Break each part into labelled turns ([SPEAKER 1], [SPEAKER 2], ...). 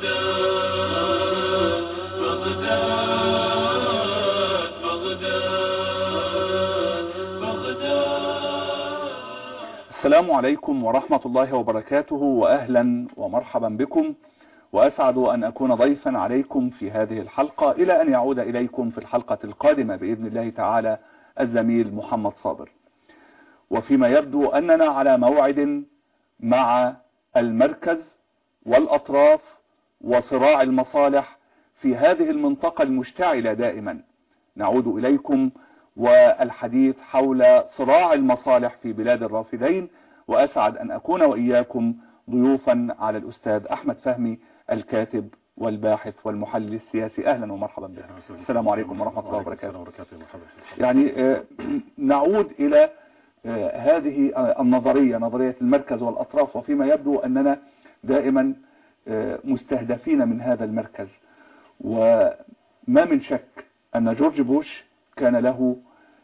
[SPEAKER 1] بغداد بغداد بغداد بغداد
[SPEAKER 2] السلام عليكم ورحمة الله وبركاته وأهلا ومرحبا بكم وأسعد أن أكون ضيفا عليكم في هذه الحلقة إلى أن يعود إليكم في الحلقة القادمة بإذن الله تعالى الزميل محمد صابر وفيما يبدو أننا على موعد مع المركز والأطراف وصراع المصالح في هذه المنطقة المشتعلة دائما نعود إليكم والحديث حول صراع المصالح في بلاد الرافدين وأسعد أن أكون وإياكم ضيوفا على الأستاذ أحمد فهمي الكاتب والباحث والمحلل السياسي أهلا ومرحبا بك السلام عليكم ورحمة الله وبركاته يعني آه، نعود إلى آه، هذه آه، النظرية نظرية المركز والأطراف وفيما يبدو أننا دائما آه، مستهدفين من هذا المركز وما من شك أن جورج بوش كان له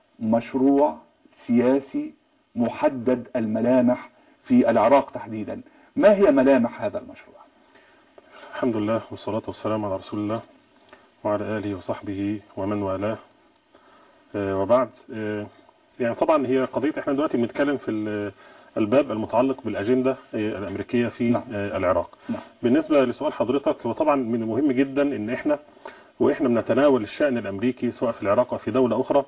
[SPEAKER 2] مشروع سياسي محدد الملامح في العراق تحديدا ما هي ملامح هذا المشروع
[SPEAKER 3] الحمد لله والصلاة والسلام على رسول الله وعلى آله وصحبه ومن والاه آه، وبعد آه، يعني طبعا هي قضية احنا دلوقتي بنتكلم في ال- الباب المتعلق بالأجندة آه، الأمريكية في
[SPEAKER 2] نعم.
[SPEAKER 3] آه، العراق
[SPEAKER 2] نعم.
[SPEAKER 3] بالنسبة لسؤال حضرتك هو طبعا من المهم جدا ان احنا واحنا بنتناول الشأن الأمريكي سواء في العراق أو في دولة أخرى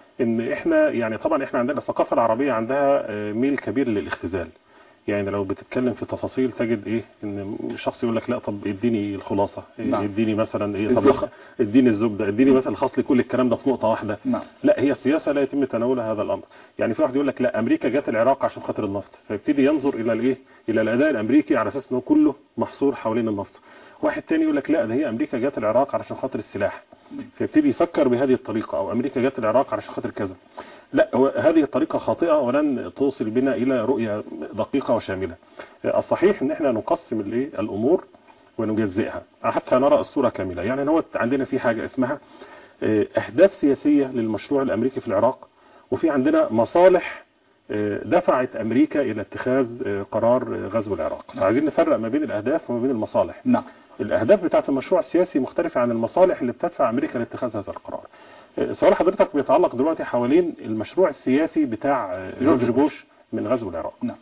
[SPEAKER 3] ان احنا يعني طبعا احنا عندنا الثقافة العربية عندها آه، ميل كبير للاختزال يعني لو بتتكلم في تفاصيل تجد ايه ان شخص يقول لك لا طب اديني الخلاصة إيه
[SPEAKER 2] نعم.
[SPEAKER 3] اديني مثلا ايه طب
[SPEAKER 2] الزبدة.
[SPEAKER 3] اديني الزبدة اديني مثلا خص لي كل الكلام ده في نقطة واحدة
[SPEAKER 2] نعم
[SPEAKER 3] لا هي السياسة لا يتم تناولها هذا الأمر يعني في واحد يقول لك لا أمريكا جت العراق عشان خاطر النفط فيبتدي ينظر إلى الإيه إلى الأداء الأمريكي على أساس إنه كله محصور حوالين النفط واحد تاني يقول لك لا ده هي أمريكا جت العراق علشان خاطر السلاح فيبتدي يفكر بهذه الطريقة أو أمريكا جت العراق علشان خاطر كذا لا هو هذه الطريقة خاطئة ولن توصل بنا إلى رؤية دقيقة وشاملة الصحيح إن احنا نقسم الإيه الأمور ونجزئها حتى نرى الصورة كاملة يعني هو عندنا في حاجة اسمها آه، أهداف سياسية للمشروع الأمريكي في العراق وفي عندنا مصالح آه، دفعت أمريكا إلى اتخاذ آه، قرار آه، غزو العراق فعايزين نفرق ما بين الأهداف وما بين المصالح
[SPEAKER 2] نعم
[SPEAKER 3] الأهداف بتاعة المشروع السياسي مختلفة عن المصالح اللي بتدفع أمريكا لاتخاذ هذا القرار آه، سؤال حضرتك بيتعلق دلوقتي حوالين المشروع السياسي بتاع آه،
[SPEAKER 2] جورج
[SPEAKER 3] جورج بوش من غزو العراق
[SPEAKER 2] نعم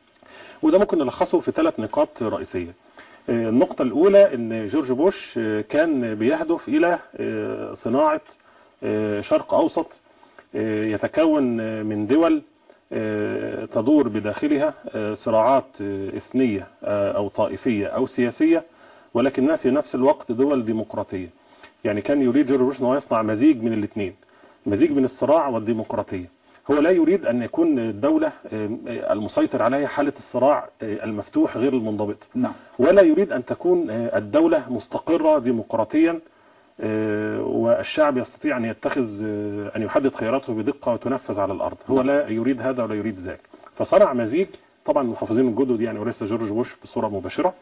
[SPEAKER 3] وده ممكن نلخصه في ثلاث نقاط رئيسية آه، النقطة الأولى أن جورج بوش آه، كان بيهدف إلى آه، صناعة آه، شرق أوسط آه، يتكون آه، من دول آه، تدور بداخلها آه، صراعات آه، إثنية آه، أو طائفية أو سياسية ولكنها في نفس الوقت دول ديمقراطية يعني كان يريد جورج بوش أنه يصنع مزيج من الاثنين مزيج من الصراع والديمقراطية هو لا يريد أن يكون الدولة آه، المسيطر عليها حالة الصراع آه، المفتوح غير المنضبط
[SPEAKER 2] نعم
[SPEAKER 3] ولا يريد أن تكون آه، الدولة مستقرة ديمقراطيا آه، والشعب يستطيع أن يتخذ آه، أن يحدد خياراته بدقة وتنفذ على الأرض هو لا يريد هذا ولا يريد ذاك فصنع مزيج طبعا المحافظين الجدد يعني وليس جورج بوش بصورة مباشرة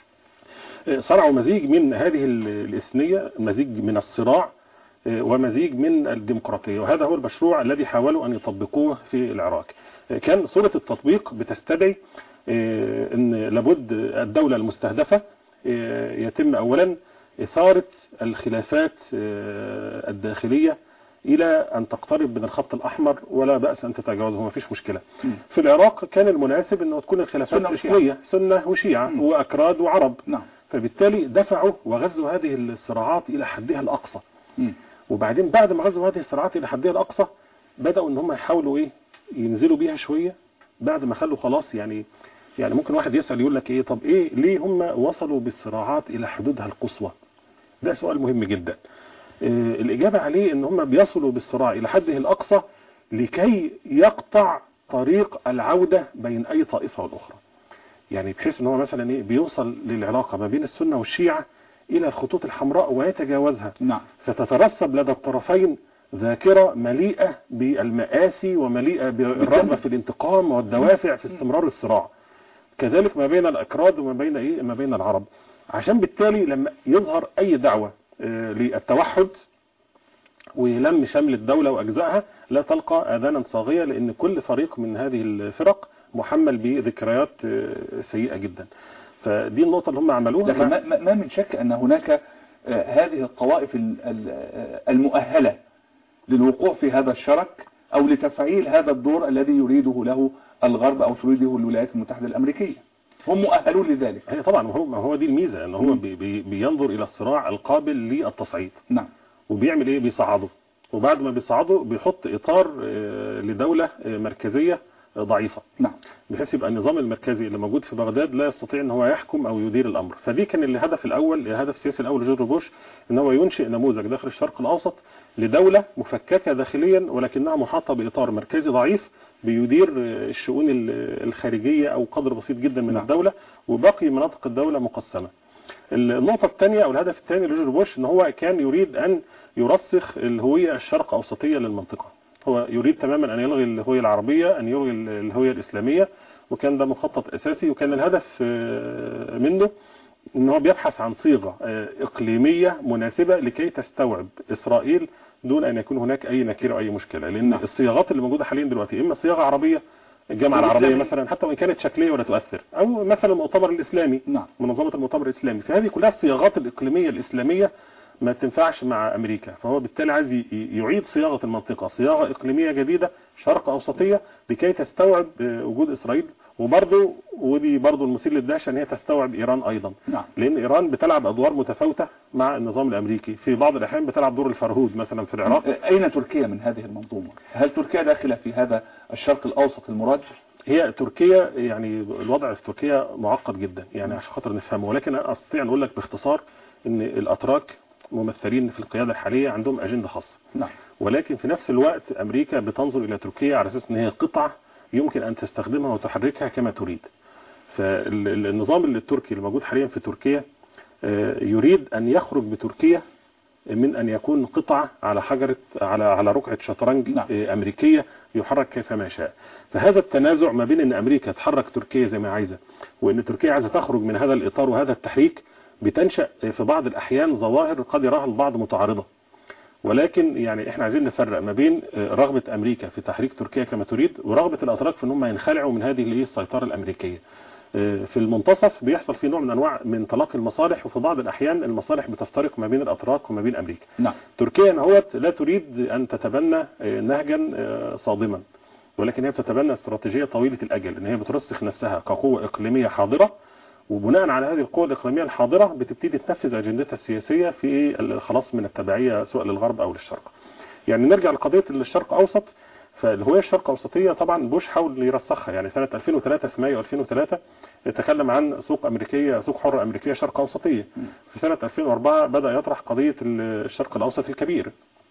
[SPEAKER 3] آه، صنعوا مزيج من هذه ال- الإثنية مزيج من الصراع آه، ومزيج من الديمقراطية وهذا هو المشروع الذي حاولوا أن يطبقوه في العراق آه، كان صورة التطبيق بتستدعي آه، أن لابد الدولة المستهدفة آه، يتم أولا إثارة الخلافات آه، الداخلية إلى أن تقترب من الخط الأحمر ولا بأس أن تتجاوزه ما فيش مشكلة
[SPEAKER 2] مم.
[SPEAKER 3] في العراق كان المناسب أنه تكون الخلافات
[SPEAKER 2] سنة وشيعة.
[SPEAKER 3] إثنية سنة وشيعة
[SPEAKER 2] مم.
[SPEAKER 3] وأكراد وعرب
[SPEAKER 2] نعم
[SPEAKER 3] فبالتالي دفعوا وغزوا هذه الصراعات إلى حدها الأقصى
[SPEAKER 2] مم.
[SPEAKER 3] وبعدين بعد ما غزوا هذه الصراعات إلى حدها الأقصى بدأوا إن هم يحاولوا إيه ينزلوا بيها شوية بعد ما خلوا خلاص يعني يعني ممكن واحد يسأل يقول لك إيه طب إيه ليه هم وصلوا بالصراعات إلى حدودها القصوى ده سؤال مهم جدا آه، الإجابة عليه إن هم بيصلوا بالصراع إلى حده الأقصى لكي يقطع طريق العودة بين أي طائفة والأخرى يعني بحيث ان هو مثلا ايه بيوصل للعلاقة ما بين السنة والشيعة الى الخطوط الحمراء ويتجاوزها
[SPEAKER 2] نعم
[SPEAKER 3] فتترسب لدى الطرفين ذاكرة مليئة بالمآسي ومليئة بالرغبة في الانتقام والدوافع في استمرار الصراع كذلك ما بين الأكراد وما بين إيه ما بين العرب عشان بالتالي لما يظهر أي دعوة آه، للتوحد ويلم شمل الدولة وأجزائها لا تلقى آذانا صاغية لأن كل فريق من هذه الفرق محمل بذكريات آه، سيئة جدا فدي النقطه اللي هم عملوها
[SPEAKER 2] لكن ما, ما- ما من شك أن هناك آه، هذه الطوائف ال- ال- آه، المؤهلة للوقوع في هذا الشرك أو لتفعيل هذا الدور الذي يريده له الغرب أو تريده الولايات المتحدة الأمريكية هم مؤهلون لذلك
[SPEAKER 3] هي طبعا ما هو ما هو دي الميزه ان هو
[SPEAKER 2] مم.
[SPEAKER 3] بي بي بينظر الى الصراع القابل للتصعيد
[SPEAKER 2] نعم
[SPEAKER 3] وبيعمل ايه بيصعده وبعد ما بيصعده بيحط اطار آه، لدوله آه، مركزيه آه، ضعيفه
[SPEAKER 2] نعم
[SPEAKER 3] بحيث يبقى النظام المركزي اللي موجود في بغداد لا يستطيع ان هو يحكم او يدير الامر فدي كان الهدف الاول الهدف السياسي الاول لجورج بوش ان هو ينشئ نموذج داخل الشرق الاوسط لدوله مفككه داخليا ولكنها محاطه باطار مركزي ضعيف بيدير آه، الشؤون ال- الخارجيه او قدر بسيط جدا من
[SPEAKER 2] نعم.
[SPEAKER 3] الدوله وباقي مناطق الدوله مقسمه النقطة الثانية أو الهدف الثاني لجورج بوش أن هو كان يريد أن يرسخ الهوية الشرق أوسطية للمنطقة هو يريد تماما أن يلغي الهوية العربية أن يلغي الهوية الإسلامية وكان ده مخطط أساسي وكان الهدف آه، منه ان هو بيبحث عن صيغة آه، إقليمية مناسبة لكي تستوعب إسرائيل دون أن يكون هناك أي نكير أو أي مشكلة لأن
[SPEAKER 2] نعم.
[SPEAKER 3] الصياغات اللي موجودة حاليا دلوقتي إما صياغة عربية الجامعة العربية
[SPEAKER 2] والإسلامية.
[SPEAKER 3] مثلا حتى وإن كانت شكلية ولا تؤثر أو مثلا المؤتمر الإسلامي
[SPEAKER 2] نعم
[SPEAKER 3] منظمة المؤتمر الإسلامي فهذه كلها الصياغات الإقليمية الإسلامية ما تنفعش مع أمريكا فهو بالتالي عايز ي- يعيد صياغة المنطقة صياغة إقليمية جديدة شرق أوسطية لكي تستوعب آه، وجود إسرائيل وبرضه ودي برضه المثير للدهشة ان هي تستوعب ايران ايضا
[SPEAKER 2] نعم
[SPEAKER 3] لان ايران بتلعب ادوار متفاوتة مع النظام الامريكي في بعض الاحيان بتلعب دور الفرهود مثلا في العراق
[SPEAKER 2] أين تركيا من هذه المنظومة هل تركيا داخلة في هذا الشرق الأوسط المراد
[SPEAKER 3] هي تركيا يعني الوضع في تركيا معقد جدا يعني عشان خاطر نفهمه ولكن انا استطيع ان اقول لك باختصار ان الاتراك ممثلين في القيادة الحالية عندهم اجندة خاصة
[SPEAKER 2] نعم
[SPEAKER 3] ولكن في نفس الوقت امريكا بتنظر الى تركيا على اساس ان هي قطعة يمكن ان تستخدمها وتحركها كما تريد فالنظام التركي اللي موجود حاليا في تركيا آه، يريد ان يخرج بتركيا من ان يكون قطعة على حجرة على على ركعة شطرنج
[SPEAKER 2] نعم.
[SPEAKER 3] آه، امريكية يحرك كيفما شاء فهذا التنازع ما بين ان امريكا تحرك تركيا زي ما عايزة وان تركيا عايزة تخرج من هذا الاطار وهذا التحريك بتنشأ في بعض الاحيان ظواهر قد يراها البعض متعارضة ولكن يعني احنا عايزين نفرق ما بين آه، رغبة امريكا في تحريك تركيا كما تريد ورغبة الاتراك في ان هم ينخلعوا من هذه اللي هي السيطرة الامريكية آه، في المنتصف بيحصل فيه نوع من انواع من تلاقي المصالح وفي بعض الاحيان المصالح بتفترق ما بين الاتراك وما بين امريكا
[SPEAKER 2] نعم
[SPEAKER 3] تركيا هوت لا تريد ان تتبنى آه، نهجا آه، صادما ولكن هي بتتبنى استراتيجية طويلة الاجل ان هي بترسخ نفسها كقوة اقليمية حاضرة وبناء على هذه القوة الإقليمية الحاضرة بتبتدي تنفذ أجندتها السياسية في الخلاص من التبعية سواء للغرب أو للشرق يعني نرجع لقضية الشرق أوسط فالهوية الشرق أوسطية طبعا بوش حاول يرسخها يعني سنة 2003 في مايو 2003 تكلم عن سوق أمريكية سوق حرة أمريكية شرق أوسطية في سنة 2004 بدأ يطرح قضية الشرق الأوسط الكبير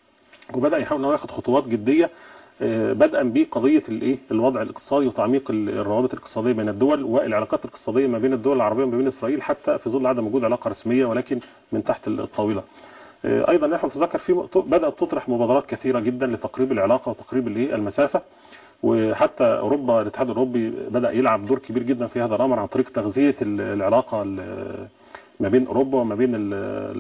[SPEAKER 3] وبدأ يحاول أنه ياخد خطوات جدية آه، بدءا بقضية الايه الوضع الاقتصادي وتعميق ال- الروابط الاقتصادية بين الدول والعلاقات الاقتصادية ما بين الدول العربية وما بين إسرائيل حتى في ظل عدم وجود علاقة رسمية ولكن من تحت الطاولة آه، ايضا نحن نتذكر في م- بدأت تطرح مبادرات كثيرة جدا لتقريب العلاقة وتقريب الايه المسافة وحتى اوروبا الاتحاد الاوروبي بدأ يلعب دور كبير جدا في هذا الامر عن طريق تغذية ال- العلاقة ال- ما بين اوروبا وما بين ال-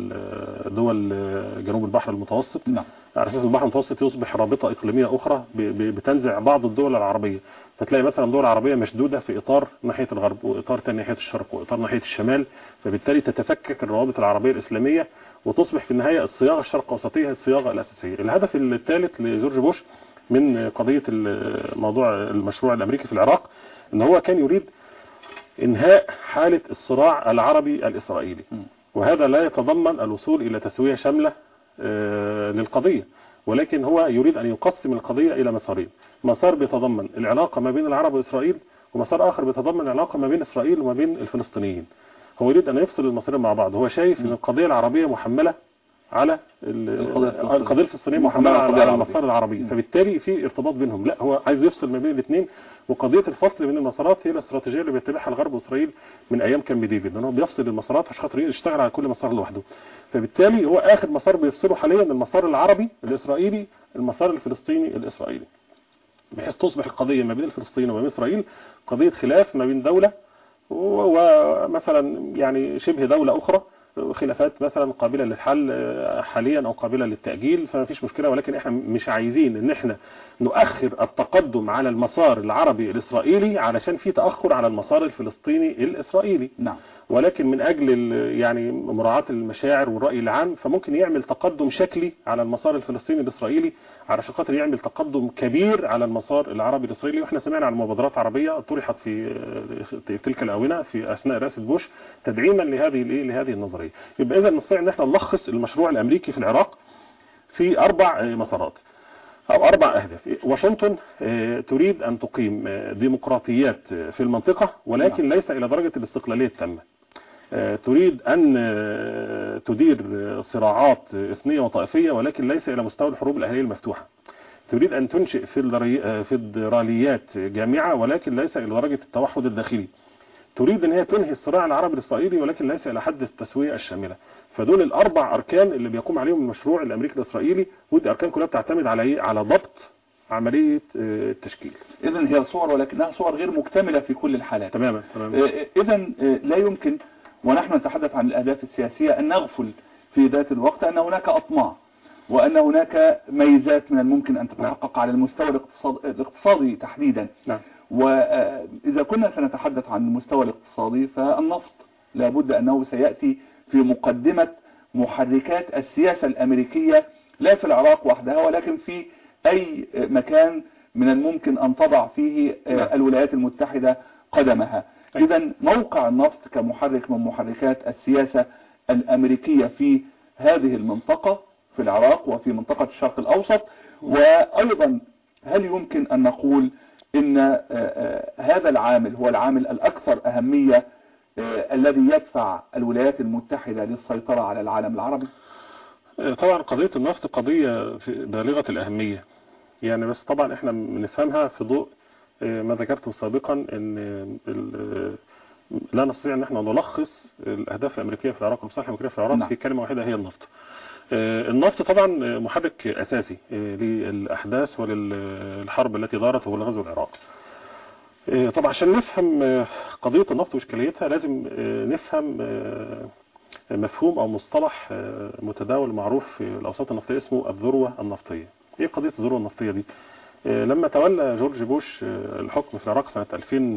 [SPEAKER 3] ال- دول جنوب البحر المتوسط
[SPEAKER 2] نعم
[SPEAKER 3] على اساس البحر المتوسط يصبح رابطه اقليميه اخرى ب- ب- بتنزع بعض الدول العربيه فتلاقي مثلا دول عربيه مشدوده في اطار ناحيه الغرب واطار تاني ناحيه الشرق واطار ناحيه الشمال فبالتالي تتفكك الروابط العربيه الاسلاميه وتصبح في النهايه الصياغه الشرق اوسطيه هي الصياغه الاساسيه الهدف الثالث لجورج بوش من قضيه ال- موضوع المشروع الامريكي في العراق ان هو كان يريد انهاء حاله الصراع العربي الاسرائيلي
[SPEAKER 2] م.
[SPEAKER 3] وهذا لا يتضمن الوصول الى تسويه شامله آه، للقضية ولكن هو يريد أن يقسم القضية إلى مسارين مسار بيتضمن العلاقة ما بين العرب وإسرائيل ومسار آخر بيتضمن العلاقة ما بين إسرائيل وما بين الفلسطينيين هو يريد أن يفصل المسارين مع بعض هو شايف أن القضية العربية محملة على ال-
[SPEAKER 2] القضية الفلسطينية.
[SPEAKER 3] القضية الفلسطينية
[SPEAKER 2] محملة
[SPEAKER 3] محملة
[SPEAKER 2] على
[SPEAKER 3] على
[SPEAKER 2] القضية
[SPEAKER 3] على
[SPEAKER 2] العربية.
[SPEAKER 3] المسار العربي
[SPEAKER 2] م.
[SPEAKER 3] فبالتالي في ارتباط بينهم لا هو عايز يفصل ما بين الاثنين وقضية الفصل بين المسارات هي الاستراتيجية اللي بيتبعها الغرب وإسرائيل من أيام كامب ديفيد ان هو بيفصل المسارات عشان خاطر يشتغل على كل مسار لوحده فبالتالي هو آخر مسار بيفصله حاليا المسار العربي الإسرائيلي المسار الفلسطيني الإسرائيلي بحيث تصبح القضية ما بين الفلسطينيين وما بين إسرائيل قضية خلاف ما بين دولة و- ومثلا يعني شبه دولة أخرى خلافات مثلا قابلة للحل آه، حاليا أو قابلة للتأجيل فما فيش مشكلة ولكن احنا مش عايزين ان احنا نؤخر التقدم على المسار العربي الإسرائيلي علشان في تأخر على المسار الفلسطيني الإسرائيلي
[SPEAKER 2] نعم
[SPEAKER 3] ولكن من اجل ال- يعني مراعاه المشاعر والراي العام فممكن يعمل تقدم شكلي على المسار الفلسطيني الاسرائيلي علشان خاطر يعمل تقدم كبير على المسار العربي الاسرائيلي واحنا سمعنا عن مبادرات عربيه طرحت في في تلك الاونه في اثناء رئاسه بوش تدعيما لهذه الايه لهذه النظريه يبقى اذا نستطيع ان احنا نلخص المشروع الامريكي في العراق في اربع آه، مسارات او اربع اهداف واشنطن آه، تريد ان تقيم آه، ديمقراطيات آه، في المنطقه ولكن ليس الى درجه الاستقلاليه التامه آه، تريد ان آه، تدير آه، صراعات آه، اثنيه وطائفيه ولكن ليس الى مستوى الحروب الاهليه المفتوحه تريد ان تنشئ فيدرالي- آه، فيدراليات جامعه ولكن ليس الى درجه التوحد الداخلي تريد ان هي تنهي الصراع العربي الاسرائيلي ولكن ليس الى حد التسويه الشامله فدول الاربع اركان اللي بيقوم عليهم المشروع الامريكي الاسرائيلي ودي اركان كلها بتعتمد على ايه على ضبط عمليه آه، التشكيل
[SPEAKER 2] اذا هي صور ولكنها صور غير مكتملة في كل الحالات
[SPEAKER 3] تماما تماما
[SPEAKER 2] اذا لا يمكن ونحن نتحدث عن الاهداف السياسية ان نغفل في ذات الوقت ان هناك اطماع وان هناك ميزات من الممكن ان تتحقق على المستوى الاقتصاد الاقتصادي تحديدا
[SPEAKER 3] نعم
[SPEAKER 2] وإذا كنا سنتحدث عن المستوى الاقتصادي فالنفط لابد أنه سيأتي في مقدمة محركات السياسة الأمريكية لا في العراق وحدها ولكن في أي مكان من الممكن أن تضع فيه
[SPEAKER 3] نعم.
[SPEAKER 2] الولايات المتحدة قدمها
[SPEAKER 3] أي.
[SPEAKER 2] إذا موقع النفط كمحرك من محركات السياسة الأمريكية في هذه المنطقة في العراق وفي منطقة الشرق الأوسط وأيضا هل يمكن أن نقول إن آه، آه، هذا العامل هو العامل الأكثر أهمية آه، الذي يدفع الولايات المتحدة للسيطرة على العالم العربي
[SPEAKER 3] آه، طبعا قضيه النفط قضيه في- بالغه الاهميه يعني بس طبعا احنا بنفهمها في ضوء آه، ما ذكرته سابقا ان آه، ال- آه، لا نستطيع ان احنا نلخص الاهداف الامريكيه في العراق والمصالح الامريكيه في العراق
[SPEAKER 2] نعم.
[SPEAKER 3] في كلمه واحده هي النفط آه، النفط طبعا آه، محرك اساسي آه، للاحداث وللحرب التي دارت وهو الغزو العراقي آه، طبعا عشان نفهم آه، قضيه النفط واشكاليتها لازم آه، نفهم آه، مفهوم او مصطلح آه، متداول معروف في الاوساط النفطيه اسمه الذروه النفطيه ايه قضيه الذروه النفطيه دي آه، لما تولى جورج بوش آه، الحكم في العراق سنه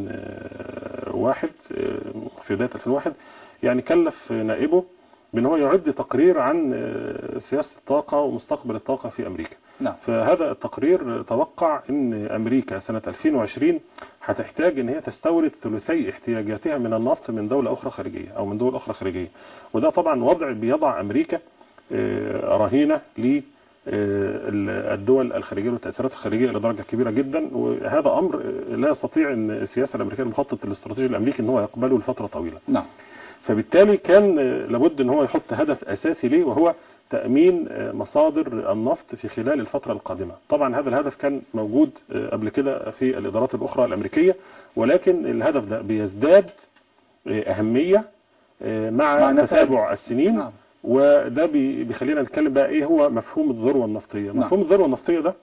[SPEAKER 3] 2001 آه، في بدايه 2001 يعني كلف نائبه بان هو يعد تقرير عن آه، سياسه الطاقه ومستقبل الطاقه في امريكا
[SPEAKER 2] نعم
[SPEAKER 3] فهذا التقرير توقع ان امريكا سنة 2020 هتحتاج ان هي تستورد ثلثي احتياجاتها من النفط من دولة اخرى خارجية او من دول اخرى خارجية وده طبعا وضع بيضع امريكا آه، رهينة للدول الخارجية والتأثيرات الخارجية إلى درجة كبيرة جدا وهذا أمر آه، لا يستطيع أن السياسة الأمريكية المخطط الاستراتيجي الأمريكي أن هو يقبله لفترة طويلة
[SPEAKER 2] نعم
[SPEAKER 3] فبالتالي كان آه، لابد ان هو يحط هدف اساسي ليه وهو تأمين آه، مصادر النفط في خلال الفترة القادمة طبعا هذا الهدف كان موجود آه، قبل كده في الإدارات الأخرى الأمريكية ولكن الهدف ده بيزداد آه، أهمية آه،
[SPEAKER 2] مع
[SPEAKER 3] مع
[SPEAKER 2] نفاذ.
[SPEAKER 3] تتابع السنين
[SPEAKER 2] نعم
[SPEAKER 3] وده بي- بيخلينا نتكلم بقى ايه هو مفهوم الذروة النفطية
[SPEAKER 2] نعم.
[SPEAKER 3] مفهوم الذروة النفطية ده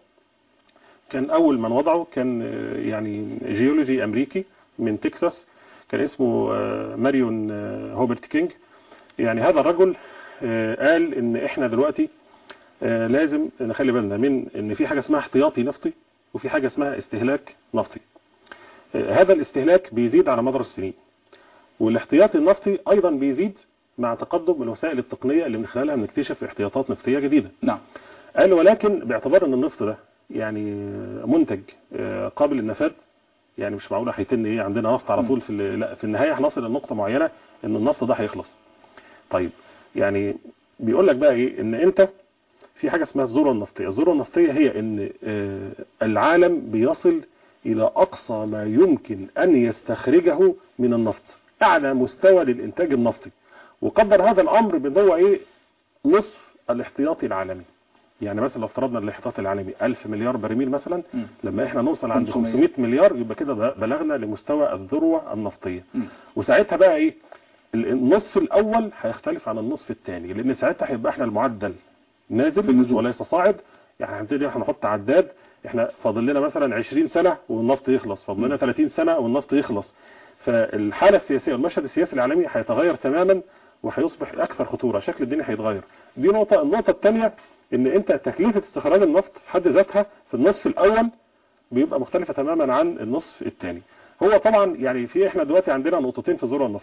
[SPEAKER 3] كان اول من وضعه كان آه، يعني جيولوجي امريكي من تكساس كان اسمه آه، ماريون آه، هوبرت كينج يعني هذا الرجل آه، قال ان احنا دلوقتي آه، لازم نخلي بالنا من ان في حاجة اسمها احتياطي نفطي وفي حاجة اسمها استهلاك نفطي آه، هذا الاستهلاك بيزيد على مدار السنين والاحتياطي النفطي ايضا بيزيد مع تقدم الوسائل التقنية اللي من خلالها بنكتشف احتياطات نفطية جديدة
[SPEAKER 2] نعم
[SPEAKER 3] قال ولكن باعتبار ان النفط ده يعني منتج آه، قابل للنفاذ يعني مش معقول هيتم ايه عندنا نفط على
[SPEAKER 2] م.
[SPEAKER 3] طول في ال- لا في النهايه هنصل لنقطه معينه ان النفط ده هيخلص طيب يعني بيقول لك بقى ايه ان انت في حاجه اسمها الذروه النفطيه الذروه النفطيه هي ان آه، العالم بيصل الى اقصى ما يمكن ان يستخرجه من النفط اعلى مستوى للانتاج النفطي وقدر هذا الامر بان هو ايه نصف الاحتياطي العالمي يعني مثلا لو افترضنا الاحتياطي العالمي 1000 مليار برميل مثلا
[SPEAKER 2] مم.
[SPEAKER 3] لما احنا نوصل عند
[SPEAKER 2] 500.
[SPEAKER 3] 500 مليار يبقى كده بلغنا لمستوى الذروه النفطيه
[SPEAKER 2] مم.
[SPEAKER 3] وساعتها بقى ايه النصف الاول هيختلف عن النصف الثاني لان ساعتها هيبقى احنا المعدل
[SPEAKER 2] في
[SPEAKER 3] نازل
[SPEAKER 2] النزول.
[SPEAKER 3] وليس صاعد يعني هنبتدي احنا نحط عداد احنا فاضل لنا مثلا 20 سنه والنفط يخلص فاضل لنا 30 سنه والنفط يخلص فالحاله السياسيه والمشهد السياسي العالمي هيتغير تماما وهيصبح اكثر خطوره شكل الدنيا هيتغير دي نقطه النقطه الثانيه ان انت تكلفه استخراج النفط في حد ذاتها في النصف الاول بيبقى مختلفه تماما عن النصف الثاني هو طبعا يعني في احنا دلوقتي عندنا نقطتين في الذروه النفطيه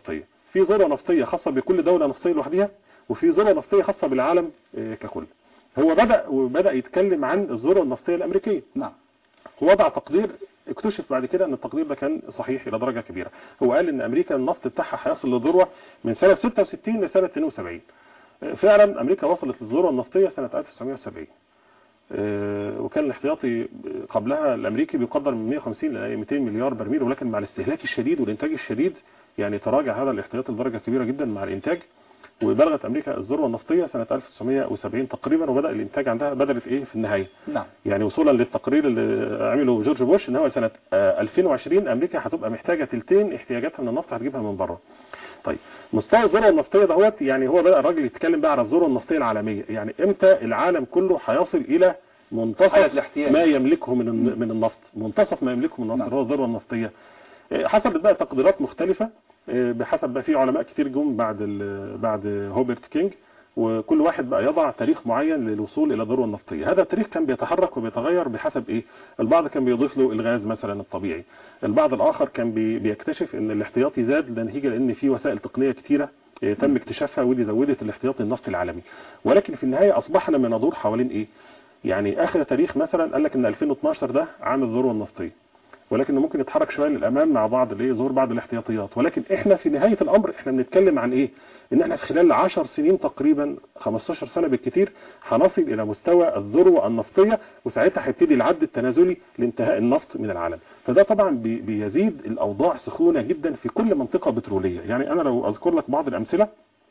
[SPEAKER 3] في ذروه نفطيه خاصه بكل دوله نفطيه لوحدها وفي ذروه نفطيه خاصه بالعالم آه، ككل هو بدا وبدا يتكلم عن الذروه النفطيه الامريكيه
[SPEAKER 2] نعم
[SPEAKER 3] وضع تقدير اكتشف بعد كده ان التقدير ده كان صحيح الى درجه كبيره هو قال ان امريكا النفط بتاعها هيصل للذروه من سنه 66 لسنه 72 آه، فعلا امريكا وصلت للذروه النفطيه سنه 1970 آه، وكان الاحتياطي قبلها الامريكي بيقدر من 150 ل 200 مليار برميل ولكن مع الاستهلاك الشديد والانتاج الشديد يعني تراجع هذا الاحتياطي لدرجه كبيره جدا مع الانتاج وبلغت امريكا الذروه النفطيه سنه 1970 تقريبا وبدا الانتاج عندها بدات ايه في النهايه
[SPEAKER 2] نعم
[SPEAKER 3] يعني وصولا للتقرير اللي عمله جورج بوش ان هو سنه آه، 2020 امريكا هتبقى محتاجه تلتين احتياجاتها من النفط هتجيبها من بره. طيب مستوى الذروه النفطيه دهوت يعني هو بدا الراجل يتكلم بقى على الذروه النفطيه العالميه يعني امتى العالم كله هيصل الى
[SPEAKER 2] حالة
[SPEAKER 3] منتصف
[SPEAKER 2] الاحتياج.
[SPEAKER 3] ما يملكه من الن- من النفط منتصف ما يملكه من النفط
[SPEAKER 2] نعم.
[SPEAKER 3] اللي هو الذروه النفطيه آه، حصلت بقى تقديرات مختلفه آه، بحسب بقى في علماء كتير جم بعد ال- بعد هوبرت كينج وكل واحد بقى يضع تاريخ معين للوصول الى الذروه النفطيه هذا التاريخ كان بيتحرك وبيتغير بحسب ايه البعض كان بيضيف له الغاز مثلا الطبيعي البعض الاخر كان بي بيكتشف ان الاحتياطي زاد نتيجه لان في وسائل تقنيه كتيره إيه، تم اكتشافها ودي زودت الاحتياطي النفطي العالمي ولكن في النهايه اصبحنا من ندور حوالين ايه يعني اخر تاريخ مثلا قال لك ان 2012 ده عام الذروه النفطيه ولكنه ممكن يتحرك شويه للامام مع بعض الايه ظهور بعض الاحتياطيات ولكن احنا في نهايه الامر احنا بنتكلم عن ايه ان احنا في خلال 10 سنين تقريبا 15 سنه بالكثير هنصل الى مستوى الذروه النفطيه وساعتها هيبتدي العد التنازلي لانتهاء النفط من العالم فده طبعا بي- بيزيد الاوضاع سخونه جدا في كل منطقه بتروليه يعني انا لو اذكر لك بعض الامثله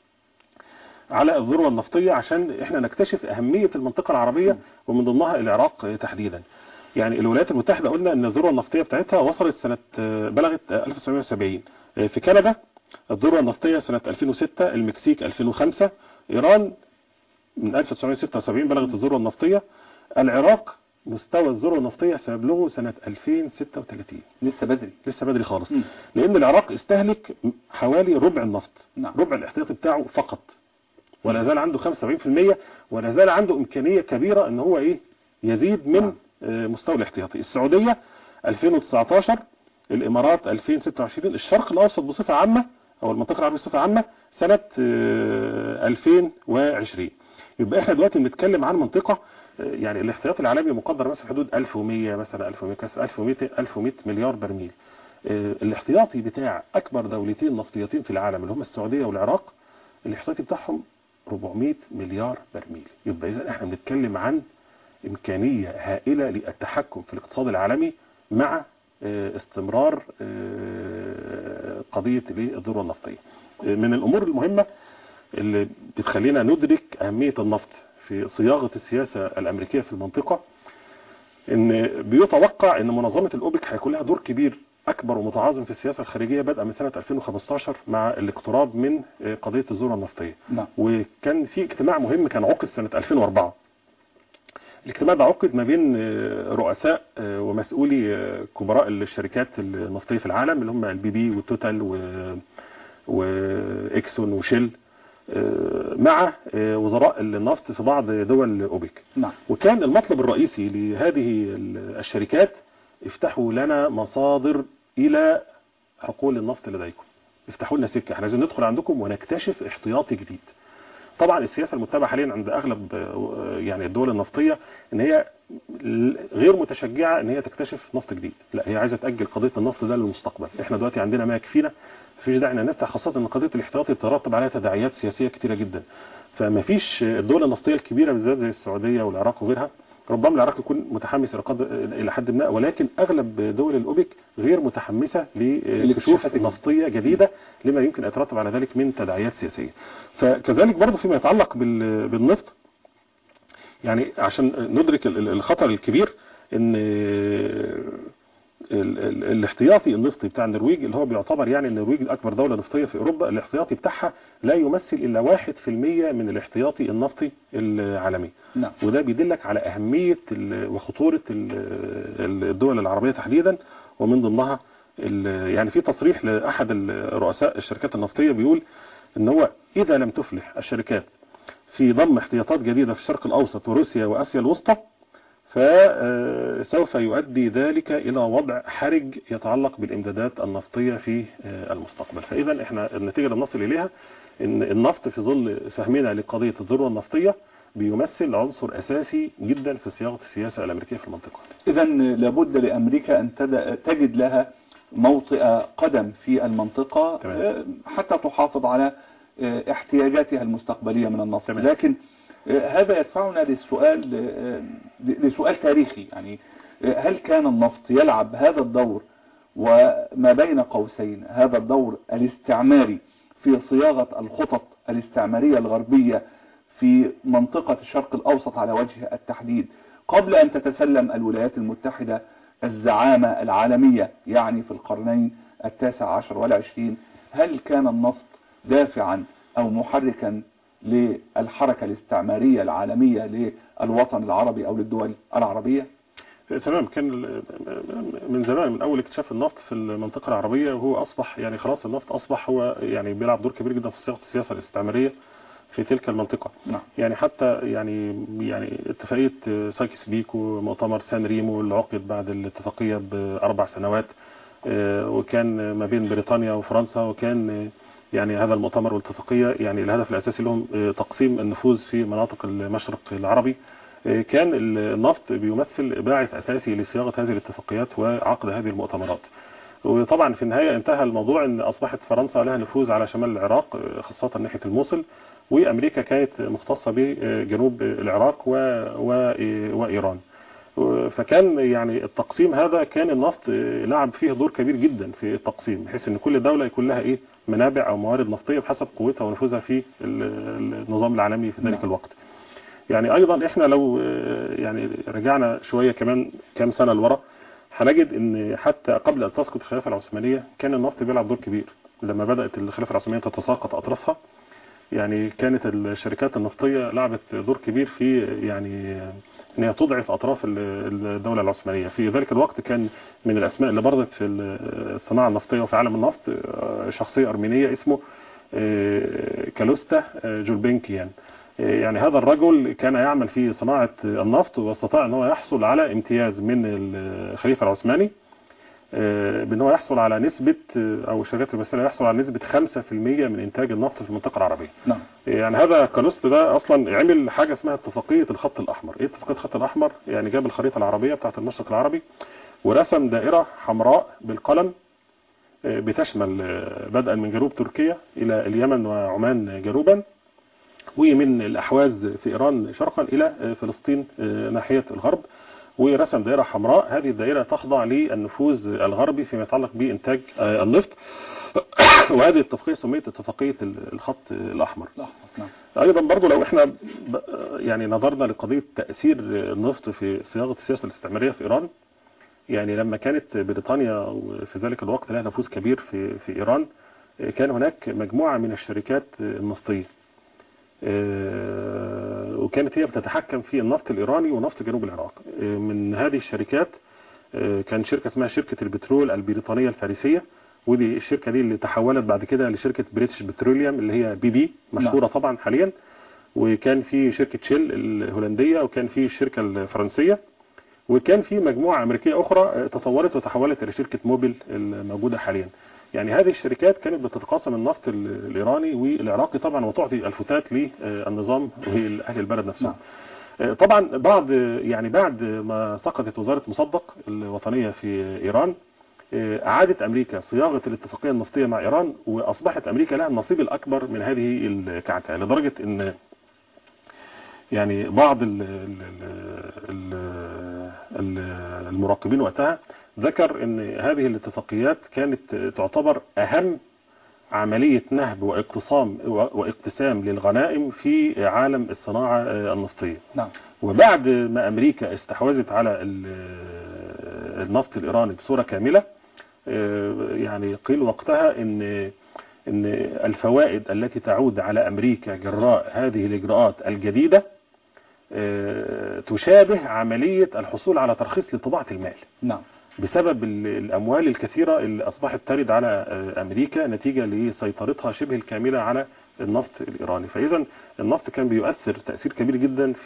[SPEAKER 3] على الذروه النفطيه عشان احنا نكتشف اهميه المنطقه العربيه ومن ضمنها العراق تحديدا يعني الولايات المتحده قلنا ان الذروه النفطيه بتاعتها وصلت سنه بلغت 1970 في كندا الذروه النفطيه سنه 2006 المكسيك 2005 ايران من 1976 بلغت الذروه النفطيه العراق مستوى الذروه النفطيه سيبلغه سنه 2036
[SPEAKER 2] لسه بدري
[SPEAKER 3] لسه بدري خالص
[SPEAKER 2] مم.
[SPEAKER 3] لان العراق استهلك حوالي ربع النفط
[SPEAKER 2] نعم.
[SPEAKER 3] ربع الاحتياطي بتاعه فقط ولا زال عنده 75% ولا زال عنده امكانيه كبيره ان هو ايه يزيد من
[SPEAKER 2] نعم.
[SPEAKER 3] آه، مستوى الاحتياطي السعوديه 2019 الامارات 2026 الشرق الاوسط بصفه عامه او المنطقه العربيه بصفه عامه سنه آه، 2020 يبقى احنا دلوقتي بنتكلم عن منطقه آه، يعني الاحتياطي العالمي مقدر مثلا حدود 1100 مثلا 1100 كسر 1100 1100 مليار برميل آه، الاحتياطي بتاع اكبر دولتين نفطيتين في العالم اللي هم السعوديه والعراق الاحتياطي بتاعهم 400 مليار برميل يبقى اذا احنا بنتكلم عن امكانيه هائله للتحكم في الاقتصاد العالمي مع آه، استمرار آه، قضيه الإيه؟ الذروه النفطيه آه، من الامور المهمه اللي بتخلينا ندرك اهميه النفط في صياغه السياسه الامريكيه في المنطقه ان بيتوقع ان منظمه الاوبك هيكون لها دور كبير اكبر ومتعاظم في السياسه الخارجيه بدءا من سنه 2015 مع الاقتراب من آه، قضيه الذروه النفطيه
[SPEAKER 2] نعم
[SPEAKER 3] وكان في اجتماع مهم كان عقد سنة 2004 الاجتماع ده عقد ما بين آه، رؤساء آه، ومسؤولي آه، كبراء الشركات النفطية في العالم اللي هم البي بي والتوتال و- واكسون وشيل آه، مع آه، وزراء النفط في بعض دول اوبك
[SPEAKER 2] نعم
[SPEAKER 3] وكان المطلب الرئيسي لهذه ال- الشركات افتحوا لنا مصادر الى حقول النفط لديكم افتحوا لنا سكه احنا عايزين ندخل عندكم ونكتشف احتياطي جديد طبعا السياسه المتبعه حاليا عند اغلب آه، يعني الدول النفطيه ان هي ل- غير متشجعه ان هي تكتشف نفط جديد لا هي عايزه تاجل قضيه النفط ده للمستقبل احنا دلوقتي عندنا ما يكفينا مفيش داعي ان نفتح خاصه ان قضيه الاحتياطي ترتب عليها تداعيات سياسيه كتيره جدا فما فيش الدول النفطيه الكبيره بالذات زي السعوديه والعراق وغيرها ربما العراق يكون متحمس الى قدر الى حد ما ولكن اغلب دول الاوبك غير متحمسه لكشوف
[SPEAKER 2] الاكتشافات الجديدة.
[SPEAKER 3] نفطيه جديده لما يمكن ان يترتب على ذلك من تداعيات سياسيه فكذلك برضه فيما يتعلق بال- بالنفط يعني عشان ندرك ال- ال- الخطر الكبير ان ال- ال- الاحتياطي النفطي بتاع النرويج اللي هو بيعتبر يعني النرويج اكبر دوله نفطيه في اوروبا الاحتياطي بتاعها لا يمثل الا 1% من الاحتياطي النفطي العالمي
[SPEAKER 2] نعم
[SPEAKER 3] وده بيدلك على أهمية ال- وخطورة ال- ال- الدول العربية تحديدا ومن ضمنها ال- يعني في تصريح لأحد ال- رؤساء الشركات النفطية بيقول ان هو إذا لم تفلح الشركات في ضم احتياطات جديدة في الشرق الأوسط وروسيا وآسيا الوسطى فسوف يؤدي ذلك إلى وضع حرج يتعلق بالإمدادات النفطية في آه، المستقبل فإذا احنا النتيجة اللي نصل إليها إن النفط في ظل فهمنا لقضية الذروة النفطية بيمثل عنصر أساسي جدا في صياغة السياسة الأمريكية في المنطقة
[SPEAKER 2] إذا لابد لأمريكا أن تد- تجد لها موطئ قدم في المنطقة
[SPEAKER 3] تمام.
[SPEAKER 2] آه، حتى تحافظ على آه، احتياجاتها المستقبلية من النفط
[SPEAKER 3] تمام.
[SPEAKER 2] لكن آه، هذا يدفعنا للسؤال آه، لسؤال تاريخي يعني آه، هل كان النفط يلعب هذا الدور وما بين قوسين هذا الدور الاستعماري في صياغة الخطط الاستعمارية الغربية في منطقة الشرق الأوسط على وجه التحديد قبل أن تتسلم الولايات المتحدة الزعامة العالمية يعني في القرنين التاسع عشر والعشرين هل كان النفط دافعا أو محركا للحركة الاستعمارية العالمية للوطن العربي أو للدول العربية
[SPEAKER 3] تمام كان ال- من زمان من اول اكتشاف النفط في المنطقه العربيه وهو اصبح يعني خلاص النفط اصبح هو يعني بيلعب دور كبير جدا في صياغه السياسه الاستعماريه في تلك المنطقه
[SPEAKER 2] نعم
[SPEAKER 3] يعني حتى يعني يعني اتفاقيه سايكس بيكو مؤتمر سان ريمو اللي عقد بعد الاتفاقيه باربع سنوات آه، وكان ما بين بريطانيا وفرنسا وكان آه، يعني هذا المؤتمر والاتفاقيه يعني الهدف الاساسي لهم آه، تقسيم النفوذ في مناطق المشرق العربي آه، كان النفط بيمثل باعث اساسي لصياغه هذه الاتفاقيات وعقد هذه المؤتمرات وطبعا في النهايه انتهى الموضوع ان اصبحت فرنسا لها نفوذ على شمال العراق آه، خاصه ناحيه الموصل وامريكا كانت مختصه بجنوب العراق و... و... وايران فكان يعني التقسيم هذا كان النفط لعب فيه دور كبير جدا في التقسيم بحيث ان كل دوله يكون لها ايه منابع او موارد نفطيه بحسب قوتها ونفوذها في ال- النظام العالمي في ذلك
[SPEAKER 2] نعم.
[SPEAKER 3] الوقت يعني ايضا احنا لو آه، يعني رجعنا شويه كمان كام سنه لورا هنجد ان حتى قبل ان تسقط الخلافه العثمانيه كان النفط بيلعب دور كبير لما بدات الخلافه العثمانيه تتساقط اطرافها يعني كانت الشركات النفطيه لعبت دور كبير في يعني ان هي تضعف اطراف ال- الدوله العثمانيه في ذلك الوقت كان من الاسماء اللي برزت في الصناعه النفطيه وفي عالم النفط آه، شخصيه ارمينيه اسمه آه، كالوستا آه، جولبنكيان آه، يعني هذا الرجل كان يعمل في صناعه النفط واستطاع ان هو يحصل على امتياز من الخليفه العثماني آه، بان هو يحصل على نسبه آه، او الشركات الممثله يحصل على نسبه 5% من انتاج النفط في المنطقه العربيه
[SPEAKER 2] نعم
[SPEAKER 3] يعني هذا كالوست ده اصلا عمل حاجه اسمها اتفاقيه الخط الاحمر ايه اتفاقيه الخط الاحمر يعني جاب الخريطه العربيه بتاعه المشرق العربي ورسم دائره حمراء بالقلم آه، بتشمل آه، بدءا من جنوب تركيا الى اليمن وعمان جنوبا ومن الاحواز في ايران شرقا الى آه، فلسطين آه، ناحيه الغرب ورسم دائره حمراء هذه الدائره تخضع للنفوذ الغربي فيما يتعلق بانتاج آه، النفط وهذه الاتفاقيه سميت اتفاقيه الخط الاحمر
[SPEAKER 2] لا نعم
[SPEAKER 3] ايضا برضو لو احنا ب- يعني نظرنا لقضيه تاثير النفط في صياغه السياسه الاستعماريه في ايران يعني لما كانت بريطانيا في ذلك الوقت لها نفوذ كبير في في ايران كان هناك مجموعه من الشركات النفطيه آه، وكانت هي بتتحكم في النفط الايراني ونفط جنوب العراق آه، من هذه الشركات آه، كان شركه اسمها شركه البترول البريطانيه الفارسيه ودي الشركه دي اللي تحولت بعد كده لشركه بريتش بتروليوم اللي هي بي بي مشهوره طبعا حاليا وكان في شركه شيل الهولنديه وكان في الشركه الفرنسيه وكان في مجموعه امريكيه اخرى آه، تطورت وتحولت الى شركه موبيل الموجوده حاليا يعني هذه الشركات كانت بتتقاسم النفط ال- الايراني والعراقي طبعا وتعطي الفتات للنظام واهل البلد نفسهم آه، طبعا بعد يعني بعد ما سقطت وزاره مصدق الوطنيه في ايران آه، اعادت امريكا صياغه الاتفاقيه النفطيه مع ايران واصبحت امريكا لها النصيب الاكبر من هذه الكعكه لدرجه ان يعني بعض ال ال ال ال المراقبين وقتها ذكر ان هذه الاتفاقيات كانت تعتبر اهم عملية نهب واقتصام واقتسام للغنائم في عالم الصناعة النفطية
[SPEAKER 2] نعم
[SPEAKER 3] وبعد ما امريكا استحوذت على ال- النفط الايراني بصورة كاملة آه، يعني قيل وقتها ان ان الفوائد التي تعود على امريكا جراء هذه الاجراءات الجديدة آه، تشابه عملية الحصول على ترخيص لطباعة المال
[SPEAKER 2] نعم
[SPEAKER 3] بسبب ال- الأموال الكثيرة اللي أصبحت ترد على آه، أمريكا نتيجة لسيطرتها شبه الكاملة على النفط الإيراني فإذا النفط كان بيؤثر تأثير كبير جدا في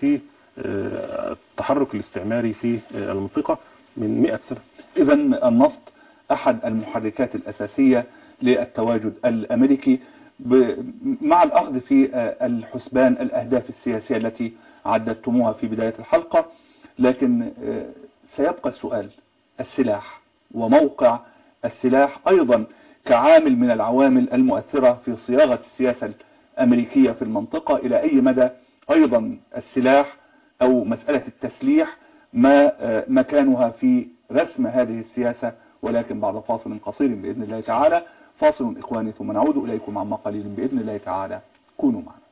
[SPEAKER 3] آه، التحرك الاستعماري في آه، المنطقة من 100 سنة
[SPEAKER 2] إذا النفط أحد المحركات الأساسية للتواجد الأمريكي ب- مع الأخذ في آه، الحسبان الأهداف السياسية التي عددتموها في بداية الحلقة لكن آه، سيبقى السؤال السلاح وموقع السلاح أيضا كعامل من العوامل المؤثرة في صياغة السياسة الأمريكية في المنطقة إلى أي مدى أيضا السلاح أو مسألة التسليح ما آه، مكانها في رسم هذه السياسة ولكن بعد فاصل قصير بإذن الله تعالى فاصل إخواني ثم نعود إليكم عما قليل بإذن الله تعالى كونوا معنا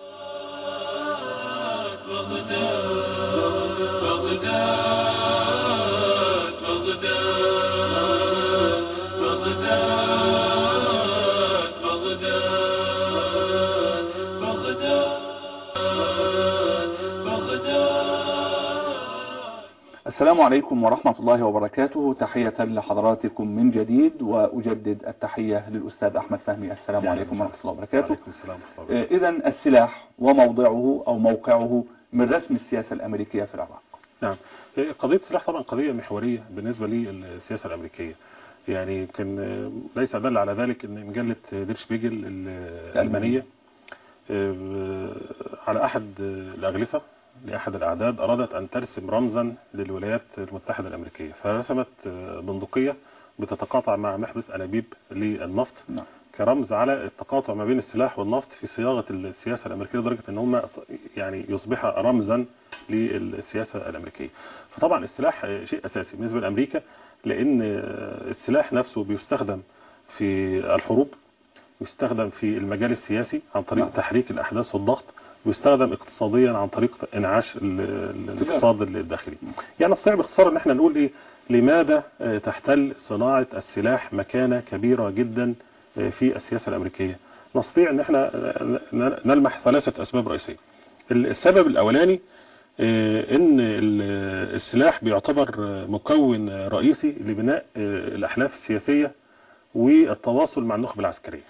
[SPEAKER 1] بغداد بغداد بغداد بغداد بغداد بغداد
[SPEAKER 2] السلام عليكم ورحمة الله وبركاته تحية لحضراتكم من جديد وأجدد التحية للأستاذ أحمد فهمي السلام عليكم ورحمة الله وبركاته
[SPEAKER 3] وعليكم السلام ورحمة الله
[SPEAKER 2] إذا السلاح وموضعه أو موقعه من رسم السياسة الأمريكية في العراق
[SPEAKER 3] نعم قضية السلاح طبعا قضية محورية بالنسبة للسياسة الأمريكية يعني يمكن آه، ليس دل على ذلك ان مجلة دير شبيجل الألمانية آه، على أحد آه، الأغلفة لأحد الأعداد أرادت أن ترسم رمزا للولايات المتحدة الأمريكية فرسمت آه، بندقية بتتقاطع مع محبس أنابيب للنفط
[SPEAKER 2] نعم.
[SPEAKER 3] كرمز على التقاطع ما بين السلاح والنفط في صياغة السياسة الأمريكية لدرجة أن هم يعني يصبح رمزا للسياسة الأمريكية فطبعا السلاح آه، شيء أساسي بالنسبة لأمريكا لأن آه، السلاح نفسه بيستخدم في الحروب يستخدم في المجال السياسي عن طريق
[SPEAKER 2] نعم.
[SPEAKER 3] تحريك الأحداث والضغط ويستخدم اقتصاديا عن طريق انعاش ال- ال- الاقتصاد الداخلي يعني نستطيع باختصار ان احنا نقول ايه لماذا آه، تحتل صناعة السلاح مكانة كبيرة جدا آه، في السياسة الامريكية نستطيع ان احنا آه، ن- نلمح ثلاثة اسباب رئيسية ال- السبب الاولاني آه، ان ال- السلاح بيعتبر آه، مكون آه، رئيسي لبناء آه، الاحلاف السياسية والتواصل مع النخبة العسكرية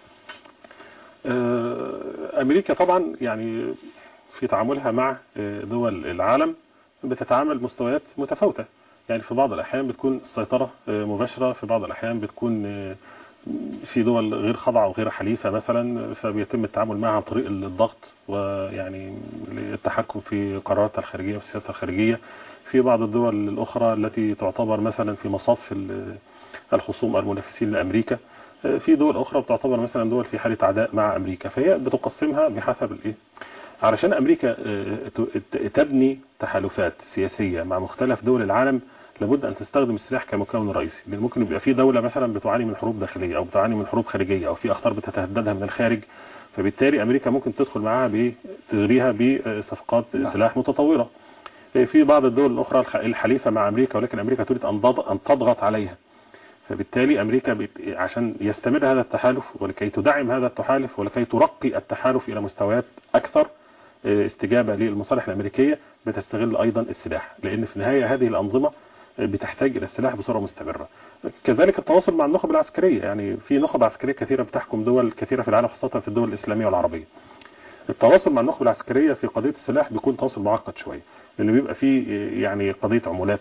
[SPEAKER 3] آه، امريكا طبعا يعني في تعاملها مع آه، دول العالم بتتعامل مستويات متفاوتة يعني في بعض الاحيان بتكون السيطرة آه، مباشرة في بعض الاحيان بتكون آه، في دول غير خاضعة وغير حليفة مثلا فبيتم التعامل معها عن طريق الضغط ويعني التحكم في قراراتها الخارجية وسياساتها الخارجية في بعض الدول الأخرى التي تعتبر مثلا في مصاف ال- الخصوم المنافسين لأمريكا في دول أخرى بتعتبر مثلا دول في حالة عداء مع أمريكا فهي بتقسمها بحسب الإيه علشان أمريكا آه، ت- تبني تحالفات سياسية مع مختلف دول العالم لابد أن تستخدم السلاح كمكون رئيسي لأن ممكن يبقى في دولة مثلا بتعاني من حروب داخلية أو بتعاني من حروب خارجية أو في أخطار بتتهددها من الخارج فبالتالي أمريكا ممكن تدخل معاها بتغريها بصفقات
[SPEAKER 2] نعم.
[SPEAKER 3] سلاح متطورة في بعض الدول الأخرى الح- الحليفة مع أمريكا ولكن أمريكا تريد أن ضغ- أن تضغط عليها فبالتالي أمريكا بت... عشان يستمر هذا التحالف ولكي تدعم هذا التحالف ولكي ترقي التحالف إلى مستويات أكثر آه، استجابة للمصالح الأمريكية بتستغل أيضا السلاح لأن في النهاية هذه الأنظمة آه، بتحتاج إلى السلاح بصورة مستمرة كذلك التواصل مع النخب العسكرية يعني في نخب عسكرية كثيرة بتحكم دول كثيرة في العالم خاصة في الدول الإسلامية والعربية التواصل مع النخب العسكرية في قضية السلاح بيكون تواصل معقد شوية لأنه بيبقى فيه آه، يعني قضية عمولات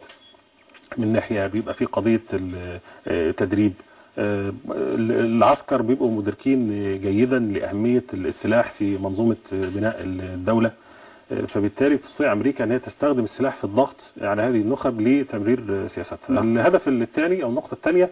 [SPEAKER 3] من ناحية بيبقى في قضية ال- آه، تدريب آه، العسكر بيبقوا مدركين جيدا لأهمية السلاح في منظومة بناء الدولة آه، فبالتالي تستطيع أمريكا أن هي تستخدم السلاح في الضغط على هذه النخب لتمرير سياستها
[SPEAKER 2] نعم.
[SPEAKER 3] الهدف الثاني أو النقطة الثانية